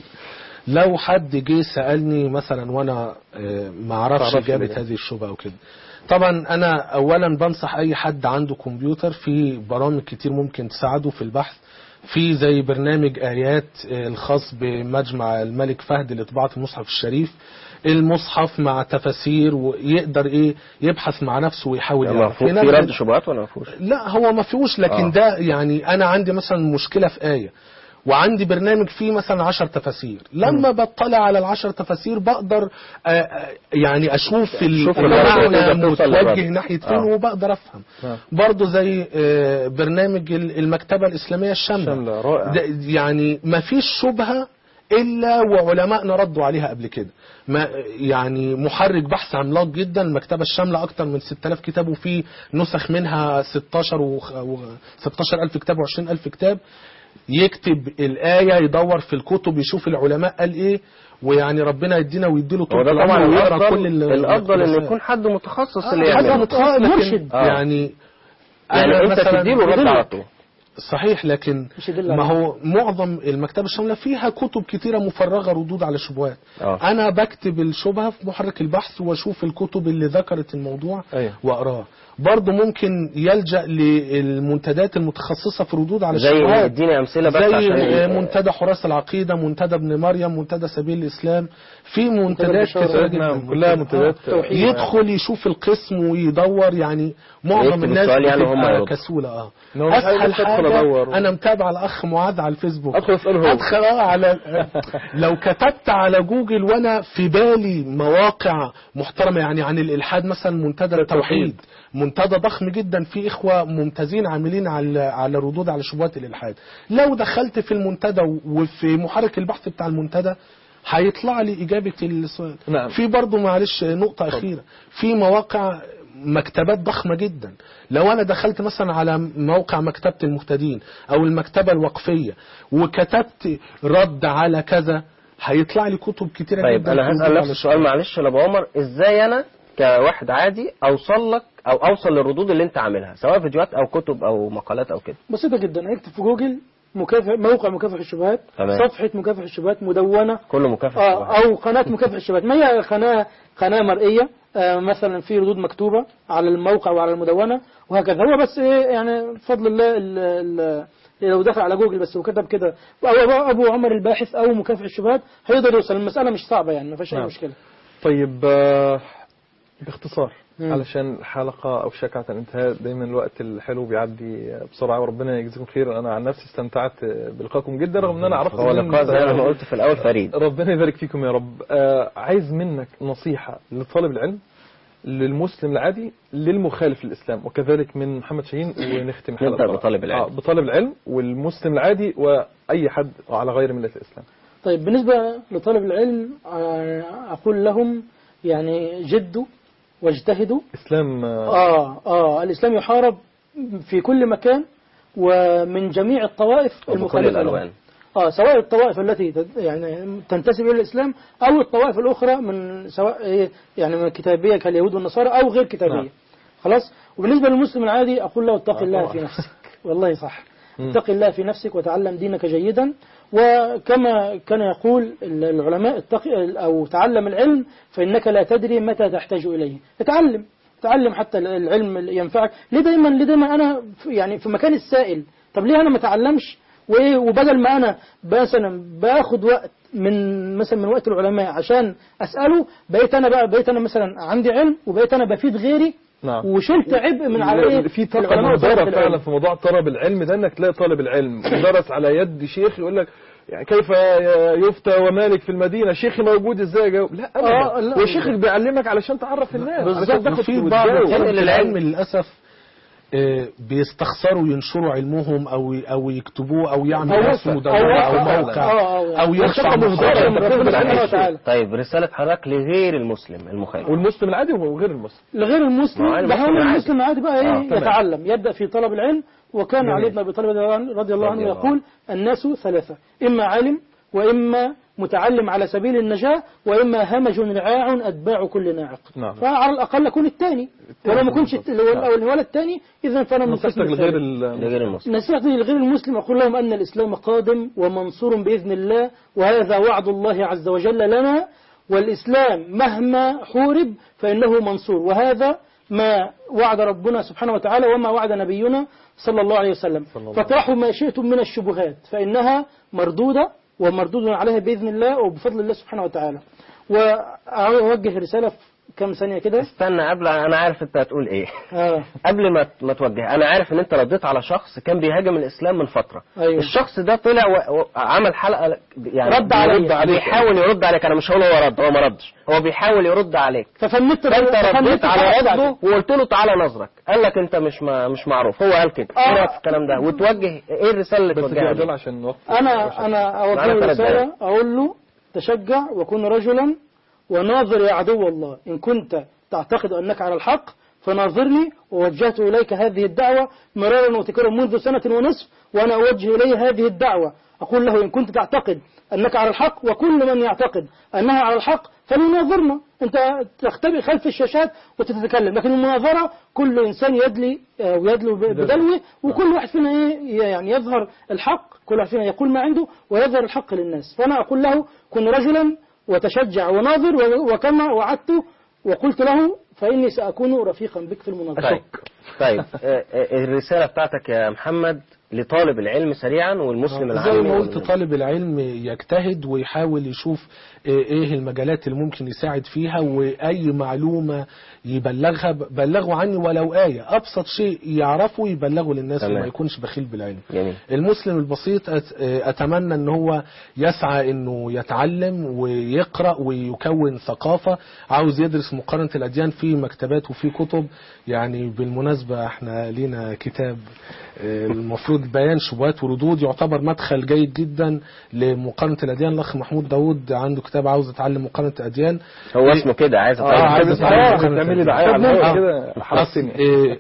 [SPEAKER 4] لو حد جه سألني مثلا وانا آه، ما اعرفش
[SPEAKER 2] تعرفش
[SPEAKER 4] اجابه
[SPEAKER 2] ليه؟
[SPEAKER 4] هذه الشبهه وكده طبعا انا اولا بنصح اي حد عنده كمبيوتر في برامج كتير ممكن تساعده في البحث في زي برنامج آيات آه، الخاص بمجمع الملك فهد لطباعة المصحف الشريف المصحف مع تفاسير ويقدر ايه يبحث مع نفسه ويحاول
[SPEAKER 3] يعني
[SPEAKER 4] يعرف.
[SPEAKER 3] في
[SPEAKER 4] ناس
[SPEAKER 3] رد
[SPEAKER 4] بت-
[SPEAKER 3] شبهات ولا ما فيهوش؟
[SPEAKER 4] لا هو ما فيهوش لكن
[SPEAKER 3] آه.
[SPEAKER 4] ده يعني انا عندي مثلا مشكله في ايه وعندي برنامج فيه مثلا عشر تفاسير لما بطلع على العشر تفاسير بقدر آه، آه، يعني اشوف
[SPEAKER 3] شوف
[SPEAKER 4] المعنى
[SPEAKER 3] المعنى توصل
[SPEAKER 4] متوجه
[SPEAKER 3] للرد.
[SPEAKER 4] ناحيه فين
[SPEAKER 3] آه.
[SPEAKER 4] وبقدر افهم
[SPEAKER 2] نعم.
[SPEAKER 4] برضه زي آه، برنامج ال- المكتبه الاسلاميه الشامله
[SPEAKER 2] شاملة، رائع.
[SPEAKER 4] ده يعني ما فيش شبهه الا وعلمائنا ردوا عليها قبل كده ما يعني محرك بحث عملاق جدا المكتبه الشامله اكتر من 6000 كتاب وفي نسخ منها 16 و و- 16000 كتاب و20000 كتاب يكتب الآية يدور في الكتب يشوف العلماء قال إيه ويعني ربنا يدينا ويديله
[SPEAKER 3] هو
[SPEAKER 4] طول
[SPEAKER 3] ده
[SPEAKER 4] العمر
[SPEAKER 3] طبعا
[SPEAKER 4] ويقرا
[SPEAKER 3] الافضل
[SPEAKER 4] كل ال-
[SPEAKER 3] الافضل ان
[SPEAKER 4] الاقتباسات.
[SPEAKER 3] يكون حد متخصص
[SPEAKER 4] آه،
[SPEAKER 3] اللي
[SPEAKER 4] حد
[SPEAKER 3] يعمله
[SPEAKER 4] متخصص لكن
[SPEAKER 5] مرشد.
[SPEAKER 3] آه.
[SPEAKER 4] يعني
[SPEAKER 3] يعني
[SPEAKER 4] أنا
[SPEAKER 3] انت
[SPEAKER 4] مثلاً
[SPEAKER 3] تديله الرد
[SPEAKER 5] يدلك.
[SPEAKER 3] على طول
[SPEAKER 4] صحيح لكن
[SPEAKER 5] مش يدل
[SPEAKER 4] ما
[SPEAKER 5] عليه.
[SPEAKER 4] هو معظم المكتبة الشاملة فيها كتب كتيرة مفرغة ردود على شبهات
[SPEAKER 3] آه.
[SPEAKER 4] أنا بكتب الشبهة في محرك البحث وأشوف الكتب اللي ذكرت الموضوع
[SPEAKER 2] أيوة.
[SPEAKER 4] وأقراه برضه ممكن يلجأ للمنتدات المتخصصة في ردود على
[SPEAKER 3] زي
[SPEAKER 4] الشبهات
[SPEAKER 3] اديني امثله بس
[SPEAKER 4] زي
[SPEAKER 3] عشان
[SPEAKER 4] آه،
[SPEAKER 3] ي-
[SPEAKER 4] منتدى حراس العقيدة منتدى ابن مريم منتدى سبيل الإسلام في منتدات
[SPEAKER 5] البشارة.
[SPEAKER 4] كتيرة
[SPEAKER 2] نعم،
[SPEAKER 4] جدا
[SPEAKER 2] كلها منتدات
[SPEAKER 4] آه.
[SPEAKER 2] توحيد.
[SPEAKER 4] يدخل يشوف القسم ويدور يعني معظم
[SPEAKER 3] ويكتب
[SPEAKER 4] الناس
[SPEAKER 3] السؤال يعني وهم
[SPEAKER 4] بتبقى
[SPEAKER 3] يردوا.
[SPEAKER 4] كسولة اه
[SPEAKER 2] إن هو مش عايز
[SPEAKER 4] اسهل
[SPEAKER 2] يدخل
[SPEAKER 4] حاجة
[SPEAKER 2] أدور.
[SPEAKER 4] انا متابع الاخ معاذ على الفيسبوك
[SPEAKER 2] أدخل أسأله هو.
[SPEAKER 4] ادخل اه على لو كتبت على جوجل وانا في بالي مواقع محترمه يعني عن الالحاد مثلا منتدى التوحيد منتدى ضخم جدا فيه اخوه ممتازين عاملين على على ردود على شبهات الالحاد لو دخلت في المنتدى وفي محرك البحث بتاع المنتدى هيطلع لي اجابه السؤال
[SPEAKER 2] نعم.
[SPEAKER 4] في برضه معلش نقطه اخيره في مواقع مكتبات ضخمة جدا لو أنا دخلت مثلا على موقع مكتبة المهتدين أو المكتبة الوقفية وكتبت رد على كذا هيطلع لي كتب كتيرة
[SPEAKER 3] طيب
[SPEAKER 4] جدا
[SPEAKER 3] انا
[SPEAKER 4] في
[SPEAKER 3] هسال
[SPEAKER 4] ردود
[SPEAKER 3] نفس
[SPEAKER 4] على
[SPEAKER 3] السؤال معلش يا ابو عمر ازاي انا كواحد عادي اوصل لك او اوصل للردود اللي انت عاملها سواء فيديوهات او كتب او مقالات او كده
[SPEAKER 5] بسيطة جدا اكتب في جوجل مكافح موقع مكافح الشبهات
[SPEAKER 3] تمام.
[SPEAKER 5] صفحة مكافح الشبهات مدونة
[SPEAKER 3] كله مكافح
[SPEAKER 5] آه
[SPEAKER 3] شبهات.
[SPEAKER 5] او قناة مكافح الشبهات ما هي قناة قناة مرئية آه مثلا في ردود مكتوبة على الموقع وعلى المدونة وهكذا هو بس ايه يعني بفضل الله ال ال لو دخل على جوجل بس وكتب كده أو ابو عمر الباحث او مكافح الشبهات هيقدر يوصل المسألة مش صعبة يعني ما فيش اي
[SPEAKER 2] نعم.
[SPEAKER 5] مشكلة
[SPEAKER 2] طيب آه، باختصار
[SPEAKER 5] مم.
[SPEAKER 2] علشان الحلقة أو شكعة الانتهاء دايما الوقت الحلو بيعدي بسرعة وربنا يجزيكم خير أنا عن نفسي استمتعت بلقائكم جدا رغم أن أنا عرفت
[SPEAKER 3] هو
[SPEAKER 2] من-
[SPEAKER 3] لقاء زي ما قلت في الاول فريد
[SPEAKER 2] ربنا يبارك فيكم يا رب آه عايز منك نصيحة لطالب العلم للمسلم العادي للمخالف للإسلام وكذلك من محمد شاهين ونختم الحلقة
[SPEAKER 3] نبدأ
[SPEAKER 2] بسرعة.
[SPEAKER 3] بطالب العلم.
[SPEAKER 2] آه بطالب العلم والمسلم العادي وأي حد على غير ملة الإسلام
[SPEAKER 5] طيب بالنسبة لطالب العلم آه، أقول لهم يعني جدوا واجتهدوا
[SPEAKER 2] إسلام آه
[SPEAKER 5] آه آه الإسلام يحارب في كل مكان ومن جميع الطوائف
[SPEAKER 3] وبكل
[SPEAKER 5] المخالفة له.
[SPEAKER 3] الالوان
[SPEAKER 5] آه سواء الطوائف التي تد- يعني تنتسب إلى الإسلام أو الطوائف الأخرى من سواء إيه يعني من كتابية كاليهود والنصارى أو غير كتابية
[SPEAKER 2] نعم.
[SPEAKER 5] خلاص وبالنسبة للمسلم العادي أقول له اتق
[SPEAKER 2] آه،
[SPEAKER 5] الله
[SPEAKER 2] طبعا.
[SPEAKER 5] في نفسك والله صح
[SPEAKER 2] مم.
[SPEAKER 5] اتق الله في نفسك وتعلم دينك جيدا وكما كان يقول العلماء اتق أو تعلم العلم فإنك لا تدري متى تحتاج إليه اتعلم تعلم حتى العلم اللي ينفعك ليه دايما ليه دايما أنا في- يعني في مكان السائل طب ليه أنا ما اتعلمش وايه وبدل ما انا مثلا باخد وقت من مثلا من وقت العلماء عشان اساله بقيت انا بقى بقيت انا مثلا عندي علم وبقيت انا بفيد غيري
[SPEAKER 2] نعم
[SPEAKER 5] وشلت عبء من على ايه
[SPEAKER 2] في طاقة
[SPEAKER 5] العلماء وطلبة
[SPEAKER 2] مهدرة فعلا
[SPEAKER 5] العلم.
[SPEAKER 2] في موضوع طلب العلم ده انك تلاقي طالب العلم درس على يد شيخ يقول لك يعني كيف يفتى ومالك في المدينة شيخي موجود ازاي اجاوب لا
[SPEAKER 5] آه،
[SPEAKER 2] ابدا
[SPEAKER 5] لا.
[SPEAKER 2] وشيخك بيعلمك علشان تعرف الناس
[SPEAKER 4] بالظبط
[SPEAKER 2] علشان تاخد
[SPEAKER 4] وفي بعض
[SPEAKER 2] وتجاوب.
[SPEAKER 4] طلبة
[SPEAKER 3] العلم.
[SPEAKER 4] العلم للأسف آه، بيستخسروا ينشروا علمهم او او يكتبوه او يعملوا
[SPEAKER 5] أو
[SPEAKER 4] اسم
[SPEAKER 5] وثق.
[SPEAKER 4] مدونة
[SPEAKER 5] أو
[SPEAKER 4] او
[SPEAKER 5] وثق.
[SPEAKER 4] موقع
[SPEAKER 5] آه، آه.
[SPEAKER 4] او يرفع
[SPEAKER 2] الثقة مهدرة.
[SPEAKER 4] محاضرة.
[SPEAKER 2] ربنا
[SPEAKER 5] سبحانه
[SPEAKER 2] يعيشه.
[SPEAKER 5] وتعالى
[SPEAKER 3] طيب رسالة حضرتك لغير المسلم المخالف
[SPEAKER 2] والمسلم العادي وغير المسلم
[SPEAKER 5] لغير
[SPEAKER 3] ما هو
[SPEAKER 5] المسلم
[SPEAKER 3] المسلم
[SPEAKER 5] بحاول
[SPEAKER 3] عادي.
[SPEAKER 5] المسلم عادي بقى ايه
[SPEAKER 2] آه، تمام.
[SPEAKER 5] يتعلم يبدا في طلب العلم وكان
[SPEAKER 2] جميل.
[SPEAKER 5] علي بن ابي طالب رضي الله عنه
[SPEAKER 3] رضي
[SPEAKER 5] يقول
[SPEAKER 3] الله
[SPEAKER 5] الناس ثلاثه اما عالم واما متعلم على سبيل النجاه واما همج رعاع اتباع كل ناعق
[SPEAKER 2] نعم.
[SPEAKER 5] فعلى الاقل اكون الثاني ولو ما كنتش الت- لو ولا الثاني اذا فانا من
[SPEAKER 2] نصيحتك
[SPEAKER 5] قسم
[SPEAKER 2] لغير
[SPEAKER 5] الثالث.
[SPEAKER 2] ال-
[SPEAKER 3] لغير المسلم
[SPEAKER 5] نصيحتي لغير المسلم أقول لهم أن الإسلام قادم ومنصور بإذن الله وهذا وعد الله عز وجل لنا والإسلام مهما حورب فإنه منصور وهذا ما وعد ربنا سبحانه وتعالى وما وعد نبينا صلى الله عليه وسلم فاطرحوا ما شئتم من الشبهات فإنها مردودة ومردود عليها بإذن الله وبفضل الله سبحانه وتعالى وأوجه رسالة في كم ثانية كده
[SPEAKER 3] استنى قبل انا عارف انت هتقول ايه
[SPEAKER 5] آه.
[SPEAKER 3] قبل ما ما توجه انا عارف ان انت رديت على شخص كان بيهاجم الاسلام من فتره
[SPEAKER 5] أيوة.
[SPEAKER 3] الشخص ده طلع و... وعمل حلقه يعني
[SPEAKER 5] رد عليا.
[SPEAKER 3] بيرد عليك بيحاول يرد عليك انا مش هقول هو رد هو ما ردش هو بيحاول يرد عليك
[SPEAKER 5] ففندت
[SPEAKER 3] فانت رديت
[SPEAKER 5] فندت
[SPEAKER 3] على
[SPEAKER 5] الحلقة
[SPEAKER 3] رده
[SPEAKER 5] بتاعتي.
[SPEAKER 3] وقلت له تعالى نظرك قال لك انت مش ما مش معروف هو قال كده
[SPEAKER 5] آه.
[SPEAKER 3] ايه رايك في الكلام ده وتوجه ايه الرساله اللي
[SPEAKER 2] بس دي
[SPEAKER 3] توجهها
[SPEAKER 2] أدل
[SPEAKER 3] له؟
[SPEAKER 2] عشان نوقف
[SPEAKER 5] أنا أنا أوجه
[SPEAKER 3] معنا
[SPEAKER 5] له
[SPEAKER 3] ثلاث
[SPEAKER 5] رسالة
[SPEAKER 3] دقايق.
[SPEAKER 5] أقول له تشجع وكن رجلا وناظر يا عدو الله إن كنت تعتقد أنك على الحق فناظرني ووجهت إليك هذه الدعوة مرارا وتكرارا منذ سنة ونصف وأنا أوجه إليه هذه الدعوة أقول له إن كنت تعتقد أنك على الحق وكل من يعتقد أنه على الحق فليناظرنا أنت تختبئ خلف الشاشات وتتكلم لكن المناظرة كل إنسان يدلي آه، ويدلو ب- بدلوه وكل واحد فينا إيه يعني يظهر الحق كل واحد فينا يقول ما عنده ويظهر الحق للناس فأنا أقول له كن رجلا وتشجع وناظر و- وكما وعدته وقلت له فإني سأكون رفيقا بك في المناظرة
[SPEAKER 3] طيب طيب آه، آه، الرساله بتاعتك يا محمد لطالب العلم سريعا والمسلم
[SPEAKER 4] زي
[SPEAKER 3] العامي
[SPEAKER 4] ما قلت
[SPEAKER 3] وال-
[SPEAKER 4] طالب العلم يجتهد ويحاول يشوف ايه المجالات اللي ممكن يساعد فيها واي معلومة يبلغها بلغوا عني ولو آية ابسط شيء يعرفه يبلغه للناس
[SPEAKER 3] تمام.
[SPEAKER 4] وما يكونش بخيل بالعلم
[SPEAKER 3] جميل
[SPEAKER 4] المسلم البسيط أت- اتمنى ان هو يسعى انه يتعلم ويقرا ويكون ثقافه عاوز يدرس مقارنه الاديان في مكتبات وفي كتب يعني بالمناسبه احنا لينا كتاب آه، المفروض بيان شبهات وردود يعتبر مدخل جيد جدا لمقارنه الاديان الاخ محمود داوود عنده كتاب عاوز يتعلم مقارنه الاديان
[SPEAKER 3] هو اسمه كده عايز
[SPEAKER 2] اه
[SPEAKER 3] أتعلم.
[SPEAKER 2] عايز
[SPEAKER 4] عايز
[SPEAKER 2] اتعلم
[SPEAKER 4] أتعلم.
[SPEAKER 2] تعملي دعايه على
[SPEAKER 4] آه.
[SPEAKER 2] الهوا كده حرستني
[SPEAKER 4] إيه،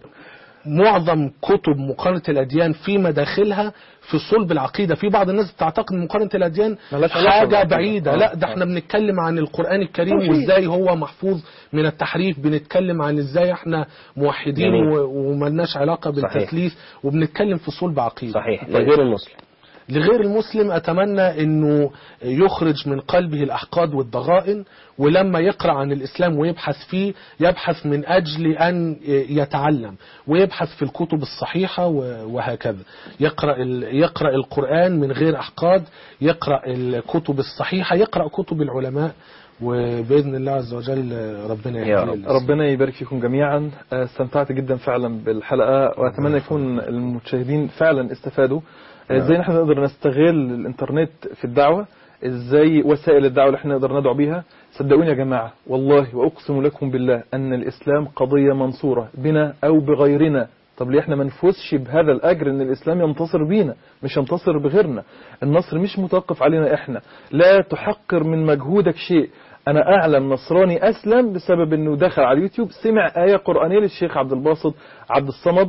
[SPEAKER 4] معظم كتب مقارنة الأديان في مداخلها في صلب العقيدة في بعض الناس بتعتقد ان مقارنة الأديان
[SPEAKER 2] ملهاش علاقة
[SPEAKER 4] حاجة
[SPEAKER 2] بالعقيدة.
[SPEAKER 4] بعيدة
[SPEAKER 2] آه.
[SPEAKER 4] لا ده احنا بنتكلم عن القرآن الكريم
[SPEAKER 5] توحيد.
[SPEAKER 4] وازاي هو محفوظ من التحريف بنتكلم عن ازاي احنا موحدين
[SPEAKER 3] جميل.
[SPEAKER 4] و- وملناش علاقة
[SPEAKER 3] صحيح.
[SPEAKER 4] بالتثليث وبنتكلم في صلب عقيدة
[SPEAKER 3] صحيح لغير المسلم
[SPEAKER 4] لغير المسلم أتمنى أنه يخرج من قلبه الأحقاد والضغائن ولما يقرأ عن الإسلام ويبحث فيه يبحث من أجل أن يتعلم ويبحث في الكتب الصحيحة و- وهكذا يقرأ, ال- يقرأ القرآن من غير أحقاد يقرأ الكتب الصحيحة يقرأ كتب العلماء وبإذن الله عز وجل ربنا
[SPEAKER 3] يا
[SPEAKER 4] يهديه
[SPEAKER 3] رب.
[SPEAKER 4] للإسلام.
[SPEAKER 2] ربنا يبارك فيكم جميعا آه، استمتعت جدا فعلا بالحلقة وأتمنى يكون المشاهدين فعلا استفادوا آه، ازاي نحن نقدر نستغل الانترنت في الدعوة ازاي وسائل الدعوة اللي احنا نقدر ندعو بيها صدقوني يا جماعة والله وأقسم لكم بالله أن الإسلام قضية منصورة بنا أو بغيرنا طب ليه احنا ما نفوزش بهذا الأجر أن الإسلام ينتصر بينا مش ينتصر بغيرنا النصر مش متوقف علينا احنا لا تحقر من مجهودك شيء أنا أعلم نصراني أسلم بسبب أنه دخل على اليوتيوب سمع آية قرآنية للشيخ عبد الباسط عبد الصمد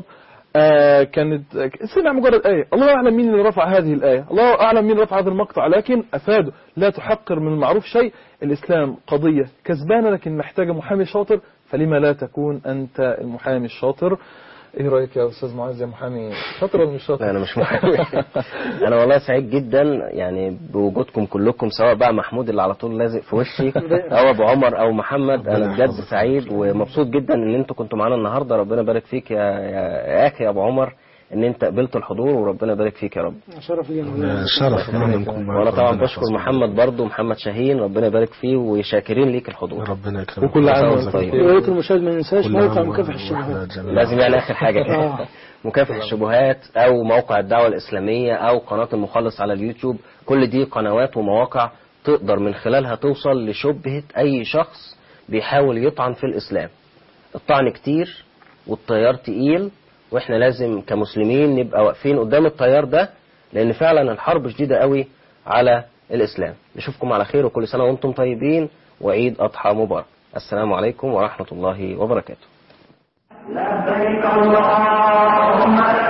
[SPEAKER 2] آه كانت سمع مجرد آية الله أعلم مين اللي رفع هذه الآية الله أعلم مين رفع هذا المقطع لكن أفاده لا تحقر من المعروف شيء الإسلام قضية كسبانة لكن محتاجة محامي شاطر فلما لا تكون أنت المحامي الشاطر ايه رايك يا استاذ معاذ يا محامي شاطر ولا مش شاطر
[SPEAKER 3] لا انا مش محامي انا والله سعيد جدا يعني بوجودكم كلكم سواء بقى محمود اللي على طول لازق في وشي او ابو عمر او محمد انا بجد سعيد ومبسوط جدا ان انتوا كنتوا معانا النهارده ربنا يبارك فيك يا يا يا اخي يا ابو عمر ان انت قبلت الحضور وربنا يبارك فيك يا رب
[SPEAKER 5] شرف لي
[SPEAKER 4] شرف معنا نكون معاك.
[SPEAKER 3] وانا طبعا
[SPEAKER 4] ربنا
[SPEAKER 3] بشكر
[SPEAKER 4] يحفظك.
[SPEAKER 3] محمد برضو محمد شاهين ربنا يبارك فيه وشاكرين ليك الحضور
[SPEAKER 4] ربنا يكرمك
[SPEAKER 2] وكل عام
[SPEAKER 3] وانتم
[SPEAKER 2] وانتم
[SPEAKER 3] طيب.
[SPEAKER 2] بخير.
[SPEAKER 5] ويا ريت المشاهد ما ينساش
[SPEAKER 4] كل
[SPEAKER 5] موقع
[SPEAKER 4] عام
[SPEAKER 5] مكافح
[SPEAKER 4] وإحنا
[SPEAKER 5] الشبهات
[SPEAKER 4] جميعاً.
[SPEAKER 3] لازم يعني اخر حاجه كده
[SPEAKER 5] آه.
[SPEAKER 3] مكافح الشبهات او موقع الدعوه الاسلاميه او قناه المخلص على اليوتيوب كل دي قنوات ومواقع تقدر من خلالها توصل لشبهه اي شخص بيحاول يطعن في الاسلام الطعن كتير والتيار تقيل واحنا لازم كمسلمين نبقى واقفين قدام التيار ده لان فعلا الحرب شديده قوي على الاسلام نشوفكم على خير وكل سنه وانتم طيبين وعيد اضحى مبارك السلام عليكم ورحمه الله وبركاته
[SPEAKER 1] لبيك اللهم